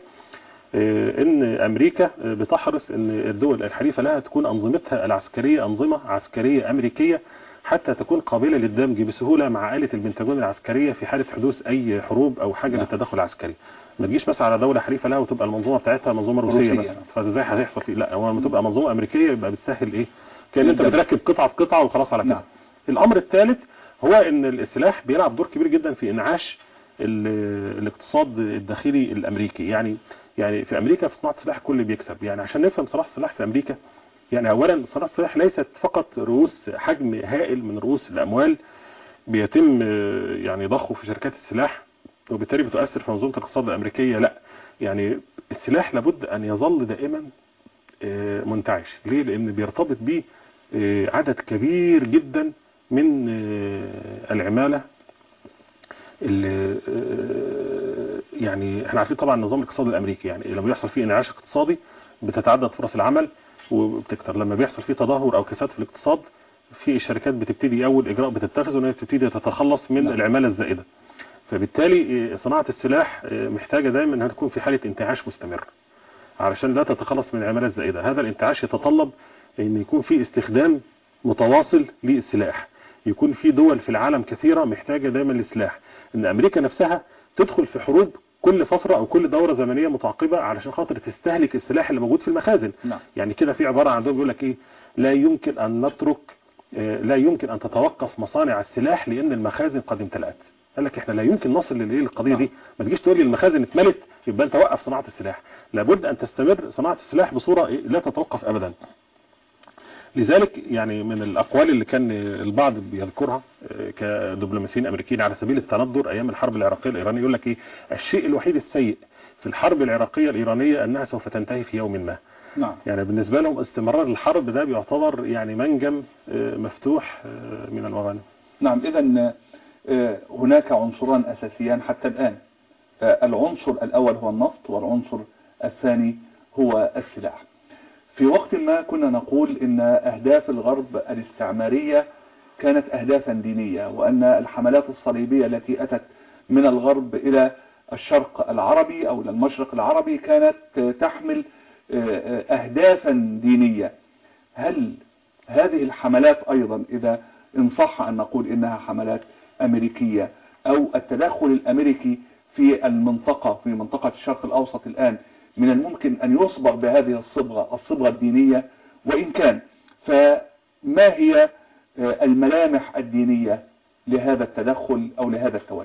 [SPEAKER 3] آه، ان امريكا آه، بتحرص ان الدول الحليفة لها تكون انظمتها العسكرية انظمة عسكرية امريكية حتى تكون قابلة للدمج بسهولة مع آلة البنتاجون العسكرية في حالة حدوث اي حروب او حاجة
[SPEAKER 2] نعم.
[SPEAKER 3] للتدخل العسكري ما تجيش مثلا على دولة حليفة لها وتبقى المنظومة بتاعتها منظومة روسية,
[SPEAKER 2] روسية.
[SPEAKER 3] مثلا فازاي هتحصل فيه لا هو لما تبقى منظومة امريكية يبقى بتسهل ايه كان انت
[SPEAKER 2] الدمج.
[SPEAKER 3] بتركب قطعة في قطعة وخلاص على كده
[SPEAKER 2] نعم.
[SPEAKER 3] الامر الثالث هو ان السلاح بيلعب دور كبير جدا في انعاش ال- الاقتصاد الداخلي الامريكي يعني يعني في امريكا في صناعه السلاح الكل بيكسب يعني عشان نفهم صناعه السلاح في امريكا يعني اولا صناعه السلاح ليست فقط رؤوس حجم هائل من رؤوس الاموال بيتم آه، يعني ضخه في شركات السلاح وبالتالي بتؤثر في منظومه الاقتصاد الامريكيه لا يعني السلاح لابد ان يظل دائما آه، منتعش ليه لان بيرتبط بيه آه، عدد كبير جدا من آه، العمالة اللي آه، يعني احنا عارفين طبعا النظام الاقتصادي الامريكي يعني لما بيحصل فيه انعاش اقتصادي بتتعدد فرص العمل وبتكتر لما بيحصل فيه تدهور او كساد في الاقتصاد في الشركات بتبتدي اول اجراء بتتخذه ان هي بتبتدي تتخلص من
[SPEAKER 2] نعم.
[SPEAKER 3] العماله الزائده فبالتالي آه، صناعه السلاح آه، محتاجه دايما انها تكون في حاله انتعاش مستمر علشان لا تتخلص من العماله الزائده هذا الانتعاش يتطلب ان يكون في استخدام متواصل للسلاح يكون في دول في العالم كثيرة محتاجة دايما للسلاح ان امريكا نفسها تدخل في حروب كل فترة او كل دورة زمنية متعاقبة علشان خاطر تستهلك السلاح اللي موجود في المخازن
[SPEAKER 2] نعم
[SPEAKER 3] يعني كده في عبارة عندهم بيقول لك ايه لا يمكن ان نترك آه، لا يمكن ان تتوقف مصانع السلاح لان المخازن قد امتلأت قال لك احنا لا يمكن نصل للايه القضيه دي ما تجيش تقول لي المخازن اتملت يبقى انت وقف صناعه السلاح لابد ان تستمر صناعه السلاح بصوره إيه؟ لا تتوقف ابدا لذلك يعني من الاقوال اللي كان البعض بيذكرها آه، كدبلوماسيين امريكيين على سبيل التندر ايام الحرب العراقيه الايرانيه يقول لك ايه الشيء الوحيد السيء في الحرب العراقيه الايرانيه انها سوف تنتهي في يوم ما
[SPEAKER 2] نعم
[SPEAKER 3] يعني بالنسبه لهم استمرار الحرب ده بيعتبر يعني منجم آه، مفتوح آه، من المغانم
[SPEAKER 2] نعم إذا هناك عنصران أساسيان حتى الآن آه، العنصر الأول هو النفط والعنصر الثاني هو السلاح في وقت ما كنا نقول إن أهداف الغرب الاستعمارية كانت أهدافا دينية وأن الحملات الصليبية التي أتت من الغرب إلى الشرق العربي أو إلى المشرق العربي كانت آه، تحمل آه، آه، أهدافا دينية هل هذه الحملات أيضا إذا إن صح أن نقول إنها حملات أمريكية أو التدخل الأمريكي في المنطقة في منطقة الشرق الأوسط الآن من الممكن أن يصبغ بهذه الصبغة الصبغة الدينية وإن كان فما هي آه، الملامح الدينية لهذا التدخل أو لهذا التواجد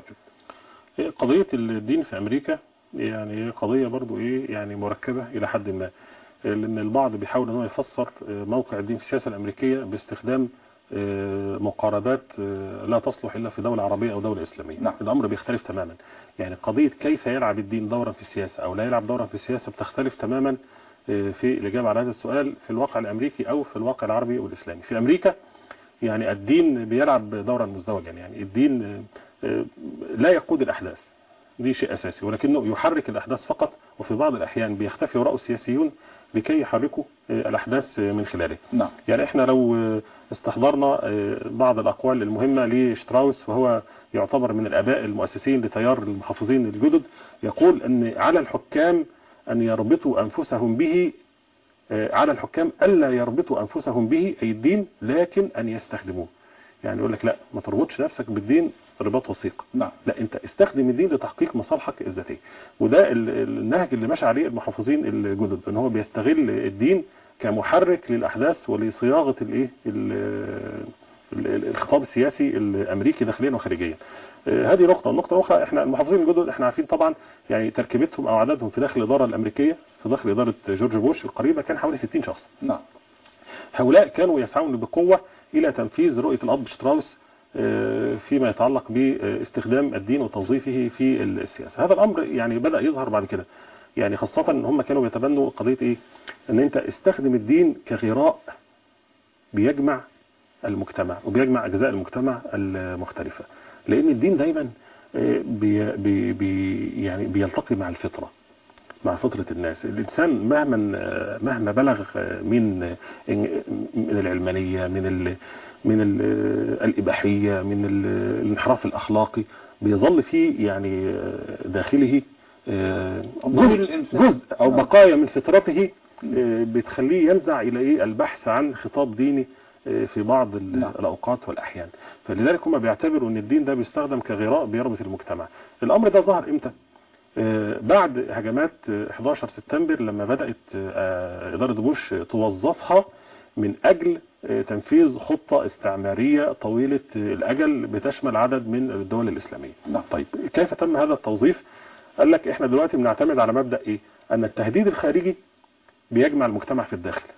[SPEAKER 3] قضية الدين في أمريكا يعني هي قضية برضو إيه يعني مركبة إلى حد ما لأن البعض بيحاول أن هو يفسر موقع الدين في السياسة الأمريكية باستخدام آه، مقاربات آه، لا تصلح إلا في دولة عربية أو دولة إسلامية
[SPEAKER 2] نعم.
[SPEAKER 3] الأمر بيختلف تماما يعني قضية كيف يلعب الدين دورا في السياسة أو لا يلعب دورا في السياسة بتختلف تماما آه، في الإجابة على هذا السؤال في الواقع الأمريكي أو في الواقع العربي والإسلامي في أمريكا يعني الدين بيلعب دورا مزدوجا يعني الدين آه، آه، لا يقود الأحداث دي شيء أساسي ولكنه يحرك الأحداث فقط وفي بعض الأحيان بيختفي وراءه السياسيون لكي يحركوا آه، الأحداث آه، من خلاله
[SPEAKER 2] نعم
[SPEAKER 3] يعني احنا لو آه، استحضرنا آه، بعض الأقوال المهمة لشتراوس وهو يعتبر من الآباء المؤسسين لتيار المحافظين الجدد يقول أن على الحكام أن يربطوا أنفسهم به آه، على الحكام ألا يربطوا أنفسهم به أي الدين لكن أن يستخدموه يعني يقول لك لا ما تربطش نفسك بالدين رباط وثيق
[SPEAKER 2] نعم
[SPEAKER 3] لا انت استخدم الدين لتحقيق مصالحك الذاتيه وده ال- ال- النهج اللي ماشي عليه المحافظين الجدد ان هو بيستغل الدين كمحرك للاحداث ولصياغه الايه ال- ال- ال- الخطاب السياسي الامريكي داخليا وخارجيا آه، هذه نقطه النقطه الاخرى احنا المحافظين الجدد احنا عارفين طبعا يعني تركيبتهم او عددهم في داخل الاداره الامريكيه في داخل اداره جورج بوش القريبه كان حوالي 60 شخص
[SPEAKER 2] نعم
[SPEAKER 3] هؤلاء كانوا يسعون بقوة إلى تنفيذ رؤية الأب شتراوس آه، فيما يتعلق باستخدام الدين وتوظيفه في السياسة هذا الأمر يعني بدأ يظهر بعد كده يعني خاصة ان هم كانوا بيتبنوا قضية ايه ان انت استخدم الدين كغراء بيجمع المجتمع وبيجمع اجزاء المجتمع المختلفة لان الدين دايما آه، بي بي بي يعني بيلتقي مع الفطرة مع فطرة الناس الإنسان مهما مهما بلغ من من العلمانية من ال من ال الإباحية من ال- الانحراف الأخلاقي بيظل فيه يعني داخله
[SPEAKER 2] ضمير
[SPEAKER 3] جزء,
[SPEAKER 2] الإنسان.
[SPEAKER 3] جزء أو
[SPEAKER 2] نعم.
[SPEAKER 3] بقايا من فطرته بتخليه ينزع إلى إيه البحث عن خطاب ديني في بعض ال-
[SPEAKER 2] نعم.
[SPEAKER 3] الأوقات والأحيان فلذلك هم بيعتبروا أن الدين ده بيستخدم كغراء بيربط المجتمع الأمر ده ظهر إمتى؟ آه، بعد هجمات آه، 11 سبتمبر لما بدأت آه، إدارة بوش توظفها من أجل آه، تنفيذ خطة استعمارية طويلة آه، الأجل بتشمل عدد من الدول الإسلامية
[SPEAKER 2] نعم.
[SPEAKER 3] طيب كيف تم هذا التوظيف قال لك احنا دلوقتي بنعتمد على مبدأ ايه ان التهديد الخارجي بيجمع المجتمع في الداخل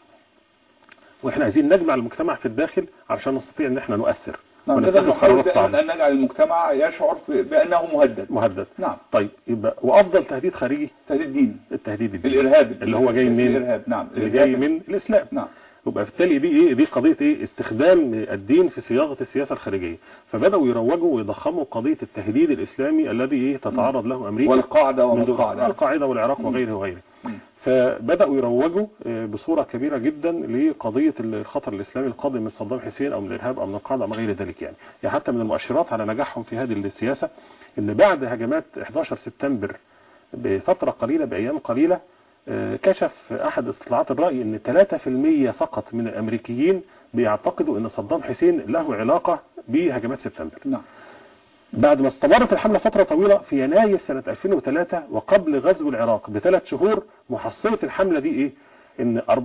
[SPEAKER 3] واحنا عايزين نجمع المجتمع في الداخل عشان نستطيع ان احنا نؤثر
[SPEAKER 2] نعم إذا
[SPEAKER 3] ونتخذ
[SPEAKER 2] نحاول
[SPEAKER 3] قرارات صعبة
[SPEAKER 2] أن نجعل المجتمع يشعر في- بأنه مهدد
[SPEAKER 3] مهدد
[SPEAKER 2] نعم
[SPEAKER 3] طيب يبقى وافضل تهديد خارجي
[SPEAKER 2] تهديد الدين
[SPEAKER 3] التهديد الديني
[SPEAKER 2] الإرهاب
[SPEAKER 3] اللي هو جاي منين؟
[SPEAKER 2] الإرهاب نام
[SPEAKER 3] اللي جاي من الاسلام
[SPEAKER 2] نعم
[SPEAKER 3] يبقى بالتالي دي ايه دي قضيه ايه استخدام الدين في صياغه السياسه الخارجيه فبداوا يروجوا ويضخموا قضيه التهديد الاسلامي الذي ايه تتعرض له امريكا
[SPEAKER 2] والقاعدة وما
[SPEAKER 3] من دول-
[SPEAKER 2] القاعدة
[SPEAKER 3] القاعده والعراق وغيره وغيره فبداوا يروجوا آه، بصوره كبيره جدا لقضيه الخطر الاسلامي القادم من صدام حسين او من الارهاب او من القاعده او ما غير ذلك يعني يعني حتى من المؤشرات على نجاحهم في هذه السياسه ان بعد هجمات 11 سبتمبر بفتره قليله بايام قليله آه، كشف احد استطلاعات الراي ان 3% فقط من الامريكيين بيعتقدوا ان صدام حسين له علاقه بهجمات سبتمبر
[SPEAKER 2] نعم
[SPEAKER 3] بعد ما استمرت الحملة فترة طويلة في يناير سنة 2003 وقبل غزو العراق بثلاث شهور محصلة الحملة دي ايه ان 44%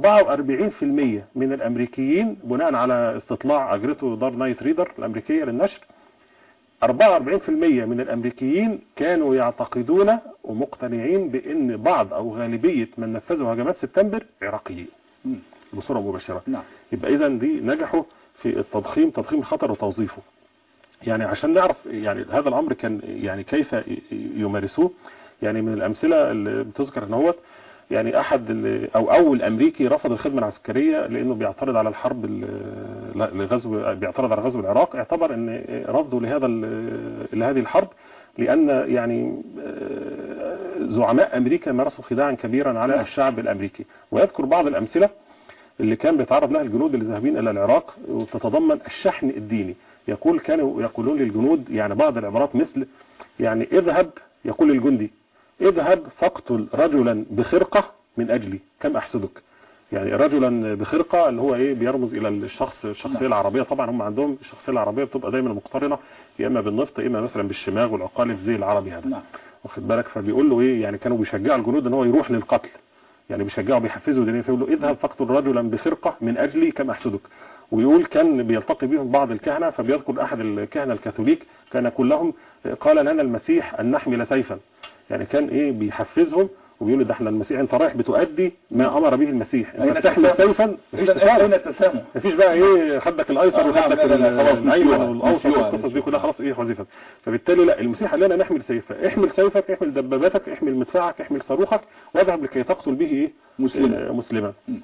[SPEAKER 3] من الامريكيين بناء على استطلاع اجرته دار نايت ريدر الامريكية للنشر 44% من الامريكيين كانوا يعتقدون ومقتنعين بان بعض او غالبية من نفذوا هجمات سبتمبر عراقيين
[SPEAKER 2] مم.
[SPEAKER 3] بصورة مباشرة
[SPEAKER 2] نعم
[SPEAKER 3] يبقى اذا دي نجحوا في التضخيم تضخيم الخطر وتوظيفه يعني عشان نعرف يعني هذا الامر كان يعني كيف يمارسوه يعني من الامثله اللي بتذكر ان هو يعني احد ال- او اول امريكي رفض الخدمه العسكريه لانه بيعترض على الحرب ال- لا، لغزو بيعترض على غزو العراق اعتبر ان رفضه لهذا ال- لهذه الحرب لان يعني آه، زعماء امريكا مارسوا خداعا كبيرا على الشعب الامريكي ويذكر بعض الامثله اللي كان بيتعرض لها الجنود اللي ذاهبين الى العراق وتتضمن الشحن الديني يقول كانوا يقولون للجنود يعني بعض العبارات مثل يعني اذهب يقول للجندي اذهب فاقتل رجلا بخرقة من اجلي كم احسدك يعني رجلا بخرقة اللي هو ايه بيرمز الى الشخص الشخصية العربية طبعا هم عندهم الشخصية العربية بتبقى دايما مقترنة يا اما بالنفط يا اما مثلا بالشماغ والعقالف زي العربي هذا
[SPEAKER 2] نعم
[SPEAKER 3] واخد بالك فبيقول له ايه يعني كانوا بيشجعوا الجنود ان هو يروح للقتل يعني بيشجعوا بيحفزوا دينيا فيقول له اذهب فاقتل رجلا بخرقه من اجلي كم احسدك ويقول كان بيلتقي بهم بعض الكهنه فبيذكر احد الكهنه الكاثوليك كان يقول لهم قال لنا المسيح ان نحمل سيفا يعني كان ايه بيحفزهم وبيقول ده احنا المسيح انت رايح بتؤدي ما امر به المسيح
[SPEAKER 2] أين
[SPEAKER 3] انت تحمل
[SPEAKER 2] التسامح؟
[SPEAKER 3] سيفا مفيش
[SPEAKER 2] إذا
[SPEAKER 3] تسامح
[SPEAKER 2] أين التسامح؟
[SPEAKER 3] مفيش بقى ايه خدك الايسر
[SPEAKER 2] آه، نعم،
[SPEAKER 3] وخدك
[SPEAKER 2] لا، لا، لا، خلاص،
[SPEAKER 3] الايمن
[SPEAKER 2] نسيوها،
[SPEAKER 3] والاوسط
[SPEAKER 2] نسيوها،
[SPEAKER 3] والقصص دي
[SPEAKER 2] نسيوها.
[SPEAKER 3] كلها خلاص ايه حذفت فبالتالي لا المسيح قال لنا نحمل سيفك احمل سيفك احمل دبابتك احمل مدفعك احمل صاروخك واذهب لكي تقتل به ايه
[SPEAKER 2] مسلما.
[SPEAKER 3] آه، مسلما
[SPEAKER 2] مم.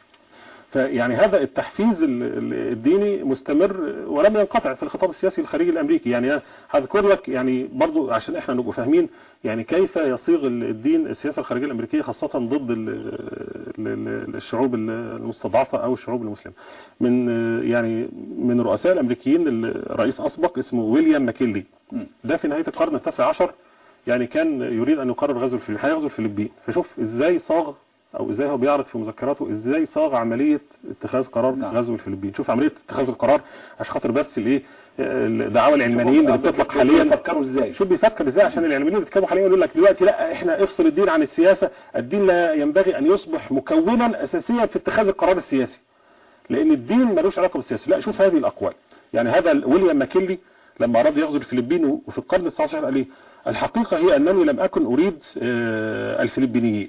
[SPEAKER 3] فيعني هذا التحفيز ال- ال- الديني مستمر ولم ينقطع في الخطاب السياسي الخارجي الامريكي يعني أنا هذكر لك يعني برضو عشان احنا نبقى فاهمين يعني كيف يصيغ ال- الدين السياسه الخارجيه الامريكيه خاصه ضد ال- ال- ال- الشعوب المستضعفه او الشعوب المسلمه من آه، يعني من رؤساء الامريكيين الرئيس اسبق اسمه ويليام ماكينلي
[SPEAKER 2] مم.
[SPEAKER 3] ده في نهايه القرن التاسع عشر يعني كان يريد ان يقرر غزو الفلبين هيغزو الفلبين فشوف ازاي صاغ او ازاي هو بيعرض في مذكراته ازاي صاغ عمليه اتخاذ قرار
[SPEAKER 2] نعم.
[SPEAKER 3] غزو الفلبين شوف عمليه اتخاذ القرار عشان خاطر بس الايه الدعاوى العلمانيين اللي بتطلق حاليا
[SPEAKER 2] بيفكروا ازاي؟
[SPEAKER 3] شوف بيفكر ازاي عشان العلمانيين اللي بيتكلموا حاليا يقول لك دلوقتي لا احنا افصل الدين عن السياسه الدين لا ينبغي ان يصبح مكونا اساسيا في اتخاذ القرار السياسي لان الدين ملوش علاقه بالسياسه لا شوف هذه الاقوال يعني هذا ال- ويليام ماكينلي لما اراد يغزو الفلبين و- وفي القرن ال 19 قال ايه الحقيقه هي انني لم اكن اريد آه، الفلبينيين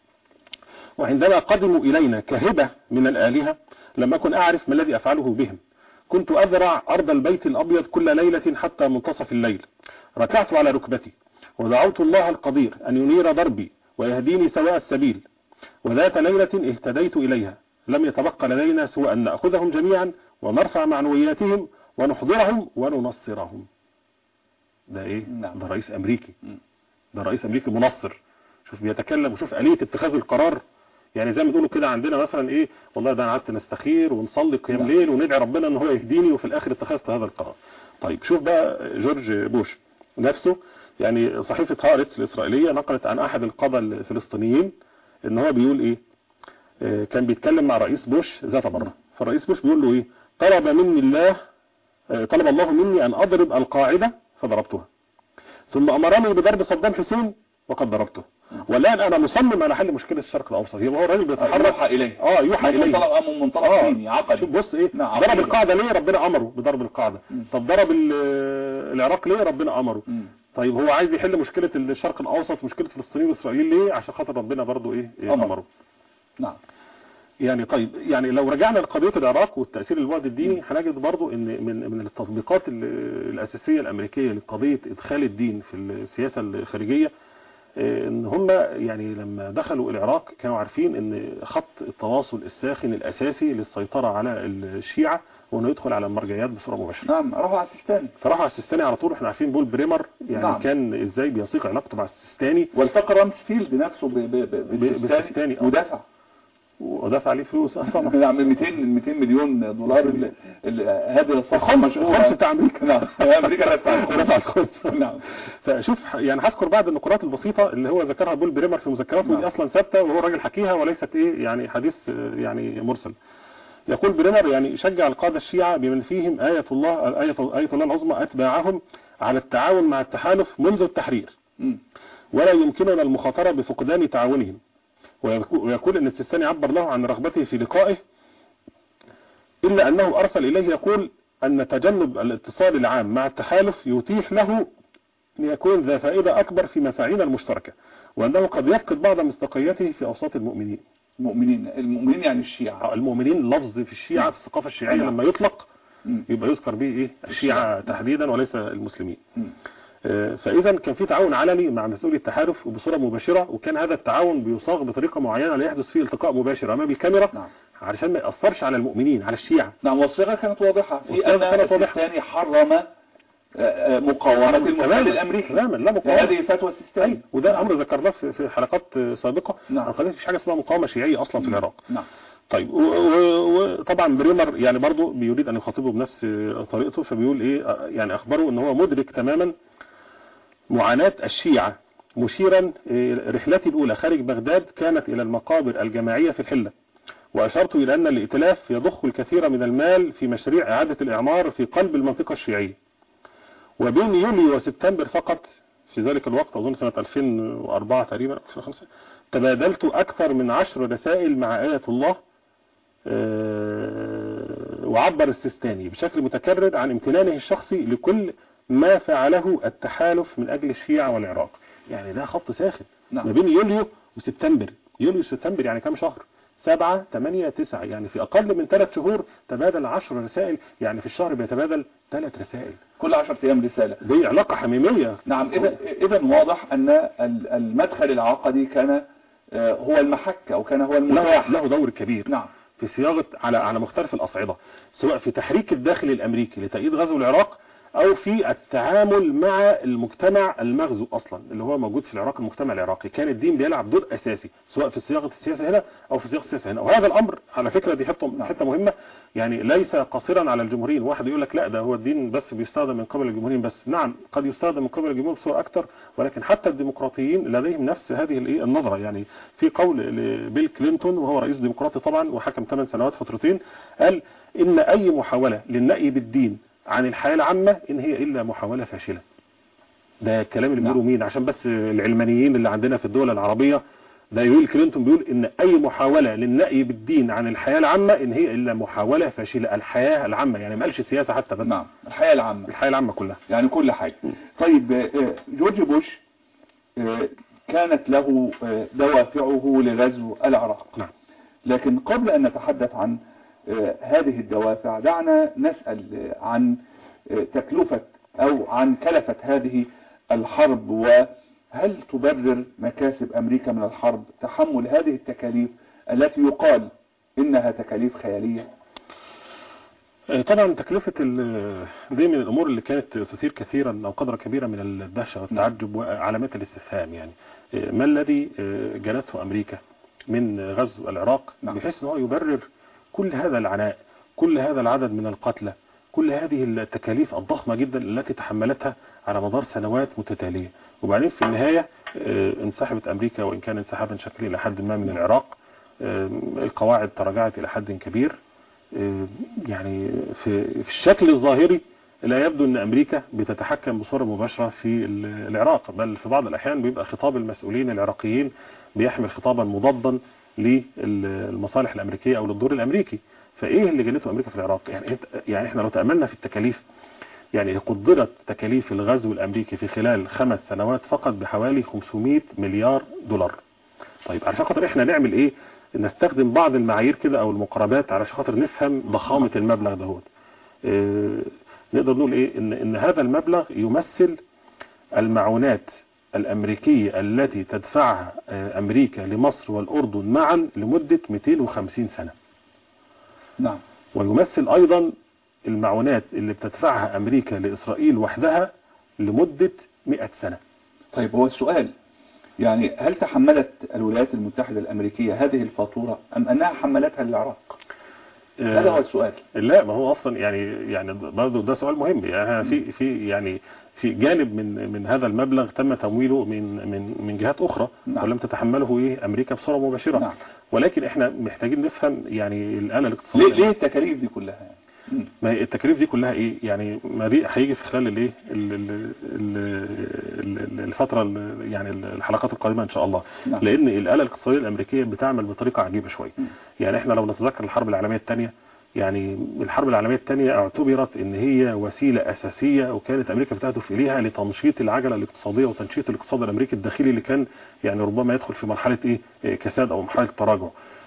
[SPEAKER 3] وعندما قدموا إلينا كهبة من الآلهة لم أكن أعرف ما الذي أفعله بهم كنت أزرع أرض البيت الأبيض كل ليلة حتى منتصف الليل ركعت على ركبتي ودعوت الله القدير أن ينير دربي ويهديني سواء السبيل وذات ليلة اهتديت إليها لم يتبقى لدينا سوى أن نأخذهم جميعا ونرفع معنوياتهم ونحضرهم وننصرهم ده ايه
[SPEAKER 2] نعم.
[SPEAKER 3] ده رئيس امريكي
[SPEAKER 2] مم.
[SPEAKER 3] ده رئيس امريكي منصر شوف بيتكلم وشوف آلية اتخاذ القرار يعني زي ما بيقولوا كده عندنا مثلا ايه والله ده انا قعدت نستخير ونصلي قيام
[SPEAKER 2] نعم.
[SPEAKER 3] ليل وندعي ربنا ان هو يهديني وفي الاخر اتخذت هذا القرار طيب شوف بقى جورج بوش نفسه يعني صحيفة هارتس الإسرائيلية نقلت عن أحد القادة الفلسطينيين إن هو بيقول إيه آه، كان بيتكلم مع رئيس بوش ذات مرة فالرئيس بوش بيقول له إيه طلب مني الله آه، طلب الله مني أن أضرب القاعدة فضربتها ثم أمرني بضرب صدام حسين وقد ضربته والآن أنا مصمم على حل مشكلة الشرق الأوسط يبقى هو الراجل بيتحرك
[SPEAKER 2] يوحى إليه
[SPEAKER 3] اه يوحى
[SPEAKER 2] من
[SPEAKER 3] إليه
[SPEAKER 2] منطلق من منطلق
[SPEAKER 3] اه
[SPEAKER 2] ديني عقدي
[SPEAKER 3] شوف بص ايه
[SPEAKER 2] نعم،
[SPEAKER 3] ضرب
[SPEAKER 2] عقيدة.
[SPEAKER 3] القاعده ليه ربنا امره بضرب القاعده
[SPEAKER 2] مم.
[SPEAKER 3] طب ضرب ال- العراق ليه ربنا امره
[SPEAKER 2] مم.
[SPEAKER 3] طيب هو عايز يحل مشكله الشرق الاوسط مشكله فلسطين واسرائيل ليه عشان خاطر ربنا برضو ايه إيه
[SPEAKER 2] أمر.
[SPEAKER 3] امره
[SPEAKER 2] نعم
[SPEAKER 3] يعني طيب يعني لو رجعنا لقضيه العراق والتاثير البعد الديني هنجد برضو ان من من التطبيقات ال- الاساسيه الامريكيه لقضيه ادخال الدين في السياسه الخارجيه آه، ان هم يعني لما دخلوا العراق كانوا عارفين ان خط التواصل الساخن الاساسي للسيطره على الشيعه هو انه يدخل على المرجعيات بصوره مباشره
[SPEAKER 2] نعم راحوا على السيستاني
[SPEAKER 3] فراحوا على السيستاني على طول احنا عارفين بول بريمر يعني
[SPEAKER 2] نعم.
[SPEAKER 3] نعم. كان ازاي بيسيق علاقته مع السيستاني
[SPEAKER 2] والتقى رامسفيلد نفسه ب- ب- ب- بالسيستاني
[SPEAKER 3] بالسيستاني، آه.
[SPEAKER 2] ودفع
[SPEAKER 3] ودفع عليه فلوس آه طبعا
[SPEAKER 2] يعني 200 200 مليون دولار ال- ال- هذه الصفقه
[SPEAKER 3] الخمس
[SPEAKER 2] المشهورة.
[SPEAKER 3] الخمس بتاع امريكا
[SPEAKER 2] نعم امريكا دفع
[SPEAKER 3] دفع الخمس
[SPEAKER 2] نعم
[SPEAKER 3] فشوف يعني هذكر بعض النقاط البسيطه اللي هو ذكرها بول بريمر في مذكراته
[SPEAKER 2] نعم.
[SPEAKER 3] دي اصلا ثابته وهو راجل حكيها وليست ايه يعني حديث آه، يعني مرسل يقول بريمر يعني شجع القاده الشيعه بمن فيهم ايه الله ايه ايه الله العظمى اتباعهم على التعاون مع التحالف منذ التحرير
[SPEAKER 2] مم.
[SPEAKER 3] ولا يمكننا المخاطره بفقدان تعاونهم ويكو- ويقول ان السيستاني عبر له عن رغبته في لقائه الا انه ارسل اليه يقول ان تجنب الاتصال العام مع التحالف يتيح له أن يكون ذا فائدة أكبر في مساعينا المشتركة وأنه قد يفقد بعض مصداقيته في أوساط المؤمنين
[SPEAKER 2] مؤمنين المؤمنين يعني الشيعة
[SPEAKER 3] المؤمنين لفظ في الشيعة في الثقافة الشيعية
[SPEAKER 2] نعم.
[SPEAKER 3] لما يطلق
[SPEAKER 2] مم.
[SPEAKER 3] يبقى يذكر به إيه الشيعة تحديدا وليس المسلمين
[SPEAKER 2] مم.
[SPEAKER 3] آه، فإذا كان في تعاون علني مع مسؤولي التحالف وبصورة مباشرة وكان هذا التعاون بيصاغ بطريقة معينة لا يحدث فيه التقاء مباشر أمام الكاميرا
[SPEAKER 2] نعم
[SPEAKER 3] علشان ما يأثرش على المؤمنين على الشيعة
[SPEAKER 2] نعم والصيغة كانت واضحة في
[SPEAKER 3] والصيغة
[SPEAKER 2] أن
[SPEAKER 3] كانت واضحة.
[SPEAKER 2] السيستاني حرم آه، آه، مقاومة المحتل
[SPEAKER 3] تماما
[SPEAKER 2] الأمريكي
[SPEAKER 3] تماما لا مقاومة
[SPEAKER 2] هذه فتوى السيستاني
[SPEAKER 3] أي وده أمر ذكرناه في في حلقات آه، سابقة
[SPEAKER 2] نعم.
[SPEAKER 3] عن قضية مفيش حاجة اسمها مقاومة شيعية أصلا في العراق
[SPEAKER 2] نعم
[SPEAKER 3] طيب و- و- وطبعا بريمر يعني برضو بيريد ان يخاطبه بنفس طريقته فبيقول ايه آه، يعني اخبره ان هو مدرك تماما معاناة الشيعة مشيرا آه، رحلتي الاولى خارج بغداد كانت الى المقابر الجماعية في الحلة واشرت الى ان الائتلاف يضخ الكثير من المال في مشاريع اعادة الاعمار في قلب المنطقة الشيعية وبين يوليو وسبتمبر فقط في ذلك الوقت اظن سنة 2004 تقريبا أو 2005 تبادلت اكثر من عشر رسائل مع آية الله آه، وعبر السيستاني بشكل متكرر عن امتنانه الشخصي لكل ما فعله التحالف من اجل الشيعة والعراق يعني ده خط ساخن
[SPEAKER 2] نعم.
[SPEAKER 3] ما بين يوليو وسبتمبر يوليو وسبتمبر يعني كام شهر سبعة تمانية تسعة يعني في أقل من ثلاث شهور تبادل عشر رسائل يعني في الشهر بيتبادل ثلاث رسائل
[SPEAKER 2] كل 10 أيام رسالة
[SPEAKER 3] دي علاقة حميمية
[SPEAKER 2] نعم إذا إذا واضح أن ال- المدخل العقدي كان آه، هو المحك أو كان هو
[SPEAKER 3] له,
[SPEAKER 2] المتاح
[SPEAKER 3] له دور كبير
[SPEAKER 2] نعم
[SPEAKER 3] في صياغة على على مختلف الأصعدة سواء في تحريك الداخل الأمريكي لتأييد غزو العراق أو في التعامل مع المجتمع المغزو أصلا اللي هو موجود في العراق المجتمع العراقي كان الدين بيلعب دور أساسي سواء في صياغة السياسة هنا أو في صياغة السياسة هنا وهذا الأمر على فكرة دي حتة حتة مهمة يعني ليس قصيرا على الجمهوريين واحد يقول لك لا ده هو الدين بس بيستخدم من قبل الجمهوريين بس نعم قد يستخدم من قبل الجمهور بصورة أكثر ولكن حتى الديمقراطيين لديهم نفس هذه الإيه النظرة يعني في قول لبيل كلينتون وهو رئيس ديمقراطي طبعا وحكم 8 سنوات فترتين قال إن أي محاولة للنأي بالدين عن الحياة العامة إن هي إلا محاولة فاشلة ده الكلام اللي
[SPEAKER 2] نعم.
[SPEAKER 3] بيقولوا مين عشان بس العلمانيين اللي عندنا في الدول العربية ده بيل كلينتون بيقول ان اي محاولة للنأي بالدين عن الحياة العامة ان هي الا محاولة فاشلة الحياة العامة يعني ما قالش السياسة حتى بس
[SPEAKER 2] نعم الحياة العامة
[SPEAKER 3] الحياة العامة كلها
[SPEAKER 2] يعني كل حاجة طيب آه، آه، جورج بوش آه، كانت له آه، دوافعه لغزو العراق
[SPEAKER 3] نعم
[SPEAKER 2] لكن قبل أن نتحدث عن آه، هذه الدوافع دعنا نسأل آه، عن آه، تكلفة أو عن كلفة هذه الحرب وهل تبرر مكاسب أمريكا من الحرب تحمل هذه التكاليف التي يقال إنها تكاليف خيالية
[SPEAKER 3] آه، طبعا تكلفة ال- دي من الامور اللي كانت تثير كثيرا او قدر كبيرا من الدهشة والتعجب وعلامات الاستفهام يعني آه، ما الذي آه، جنته امريكا من غزو العراق
[SPEAKER 2] نعم.
[SPEAKER 3] بحيث ان هو يبرر كل هذا العناء كل هذا العدد من القتلى كل هذه التكاليف الضخمة جدا التي تحملتها على مدار سنوات متتالية وبعدين في النهاية آه، انسحبت امريكا وان كان انسحابا شكلي الى حد ما من العراق آه، القواعد تراجعت الى حد كبير آه، يعني في في الشكل الظاهري لا يبدو ان امريكا بتتحكم بصوره مباشره في ال- العراق بل في بعض الاحيان بيبقى خطاب المسؤولين العراقيين بيحمل خطابا مضادا للمصالح الامريكيه او للدور الامريكي فايه اللي جنته امريكا في العراق يعني إنت- يعني احنا لو تاملنا في التكاليف يعني قدرت تكاليف الغزو الامريكي في خلال خمس سنوات فقط بحوالي 500 مليار دولار طيب عشان خاطر احنا نعمل ايه نستخدم بعض المعايير كده او المقاربات علشان خاطر نفهم ضخامة المبلغ دهوت اه نقدر نقول ايه ان, ان هذا المبلغ يمثل المعونات الأمريكية التي تدفعها آه، أمريكا لمصر والأردن معا لمدة 250 سنة
[SPEAKER 2] نعم
[SPEAKER 3] ويمثل أيضا المعونات اللي بتدفعها أمريكا لإسرائيل وحدها لمدة 100 سنة
[SPEAKER 2] طيب هو السؤال يعني هل تحملت الولايات المتحدة الأمريكية هذه الفاتورة أم أنها حملتها للعراق هذا هو السؤال
[SPEAKER 3] لا ما هو اصلا يعني يعني برضه ده سؤال مهم يعني في في يعني في جانب من من هذا المبلغ تم تمويله من من من جهات اخرى
[SPEAKER 2] نعم.
[SPEAKER 3] ولم تتحمله ايه امريكا بصوره مباشره
[SPEAKER 2] نعم.
[SPEAKER 3] ولكن احنا محتاجين نفهم يعني الاله الاقتصاديه
[SPEAKER 2] ليه ليه التكاليف دي كلها يعني؟ مم.
[SPEAKER 3] ما هي التكاليف دي كلها ايه يعني ما دي هيجي في خلال الايه ال- ال- ال- ال- الفتره ال- يعني الحلقات القادمه ان شاء الله
[SPEAKER 2] نعم.
[SPEAKER 3] لان الاله الاقتصاديه الامريكيه بتعمل بطريقه عجيبه شويه
[SPEAKER 2] مم.
[SPEAKER 3] يعني احنا لو نتذكر الحرب العالميه الثانيه يعني الحرب العالميه الثانيه اعتبرت ان هي وسيله اساسيه وكانت امريكا بتهدف اليها لتنشيط العجله الاقتصاديه وتنشيط الاقتصاد الامريكي الداخلي اللي كان يعني ربما يدخل في مرحله ايه إيه، كساد او مرحله تراجع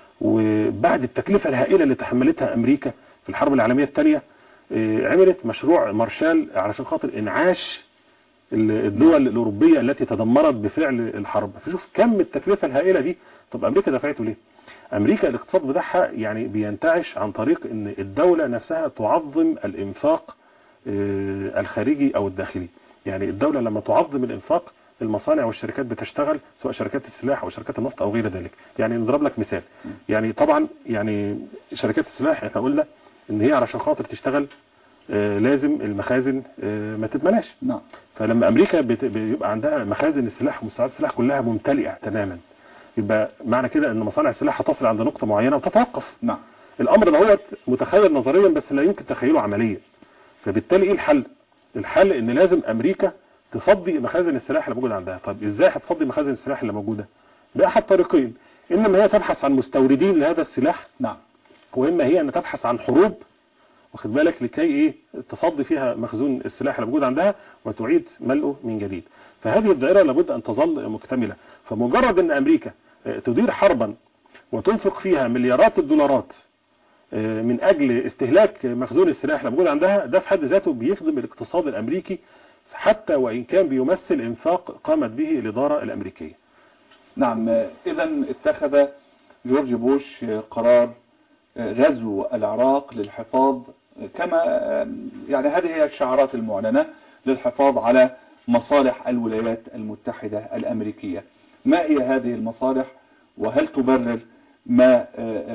[SPEAKER 3] وبعد التكلفه الهائله اللي تحملتها امريكا في الحرب العالميه الثانيه إيه، عملت مشروع مارشال علشان خاطر انعاش ال- الدول الأوروبية التي تدمرت بفعل الحرب فشوف كم التكلفة الهائلة دي طب أمريكا دفعته ليه أمريكا الاقتصاد بتاعها يعني بينتعش عن طريق أن الدولة نفسها تعظم الإنفاق آه، الخارجي أو الداخلي يعني الدولة لما تعظم الإنفاق المصانع والشركات بتشتغل سواء شركات السلاح أو شركات النفط أو غير ذلك يعني نضرب لك مثال يعني طبعا يعني شركات السلاح احنا قلنا ان هي علشان خاطر تشتغل آه، لازم المخازن آه، ما تتملاش
[SPEAKER 2] نعم
[SPEAKER 3] فلما امريكا بت- بيبقى عندها مخازن السلاح ومستودعات السلاح كلها ممتلئه تماما يبقى معنى كده ان مصانع السلاح هتصل عند نقطه معينه وتتوقف
[SPEAKER 2] نعم
[SPEAKER 3] الامر ده متخيل نظريا بس لا يمكن تخيله عمليا فبالتالي ايه الحل الحل ان لازم امريكا تفضي مخازن السلاح اللي موجوده عندها طب ازاي هتفضي مخازن السلاح اللي موجوده باحد طريقين انما هي تبحث عن مستوردين لهذا السلاح
[SPEAKER 2] نعم
[SPEAKER 3] واما هي ان تبحث عن حروب واخد بالك لكي ايه تفضي فيها مخزون السلاح اللي موجود عندها وتعيد ملئه من جديد فهذه الدائره لابد ان تظل مكتمله فمجرد ان امريكا آه، تدير حربا وتنفق فيها مليارات الدولارات آه، من اجل استهلاك مخزون السلاح اللي موجود عندها ده في حد ذاته بيخدم الاقتصاد الامريكي حتى وان كان بيمثل انفاق قامت به الاداره الامريكيه
[SPEAKER 2] نعم إذا اتخذ جورج بوش قرار غزو العراق للحفاظ كما يعني هذه هي الشعارات المعلنة للحفاظ على مصالح الولايات المتحدة الأمريكية ما هي هذه المصالح وهل تبرر ما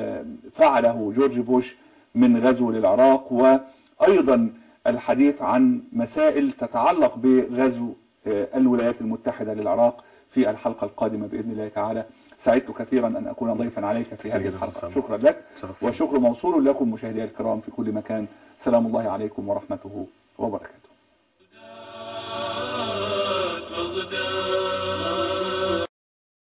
[SPEAKER 2] فعله جورج بوش من غزو للعراق وأيضا الحديث عن مسائل تتعلق بغزو الولايات المتحدة للعراق في الحلقة القادمة بإذن الله تعالى سعدت كثيرا أن أكون ضيفا عليك في هذه الحلقة شكرا لك
[SPEAKER 3] شرف.
[SPEAKER 2] وشكر موصول لكم مشاهدي الكرام في كل مكان سلام الله عليكم ورحمته وبركاته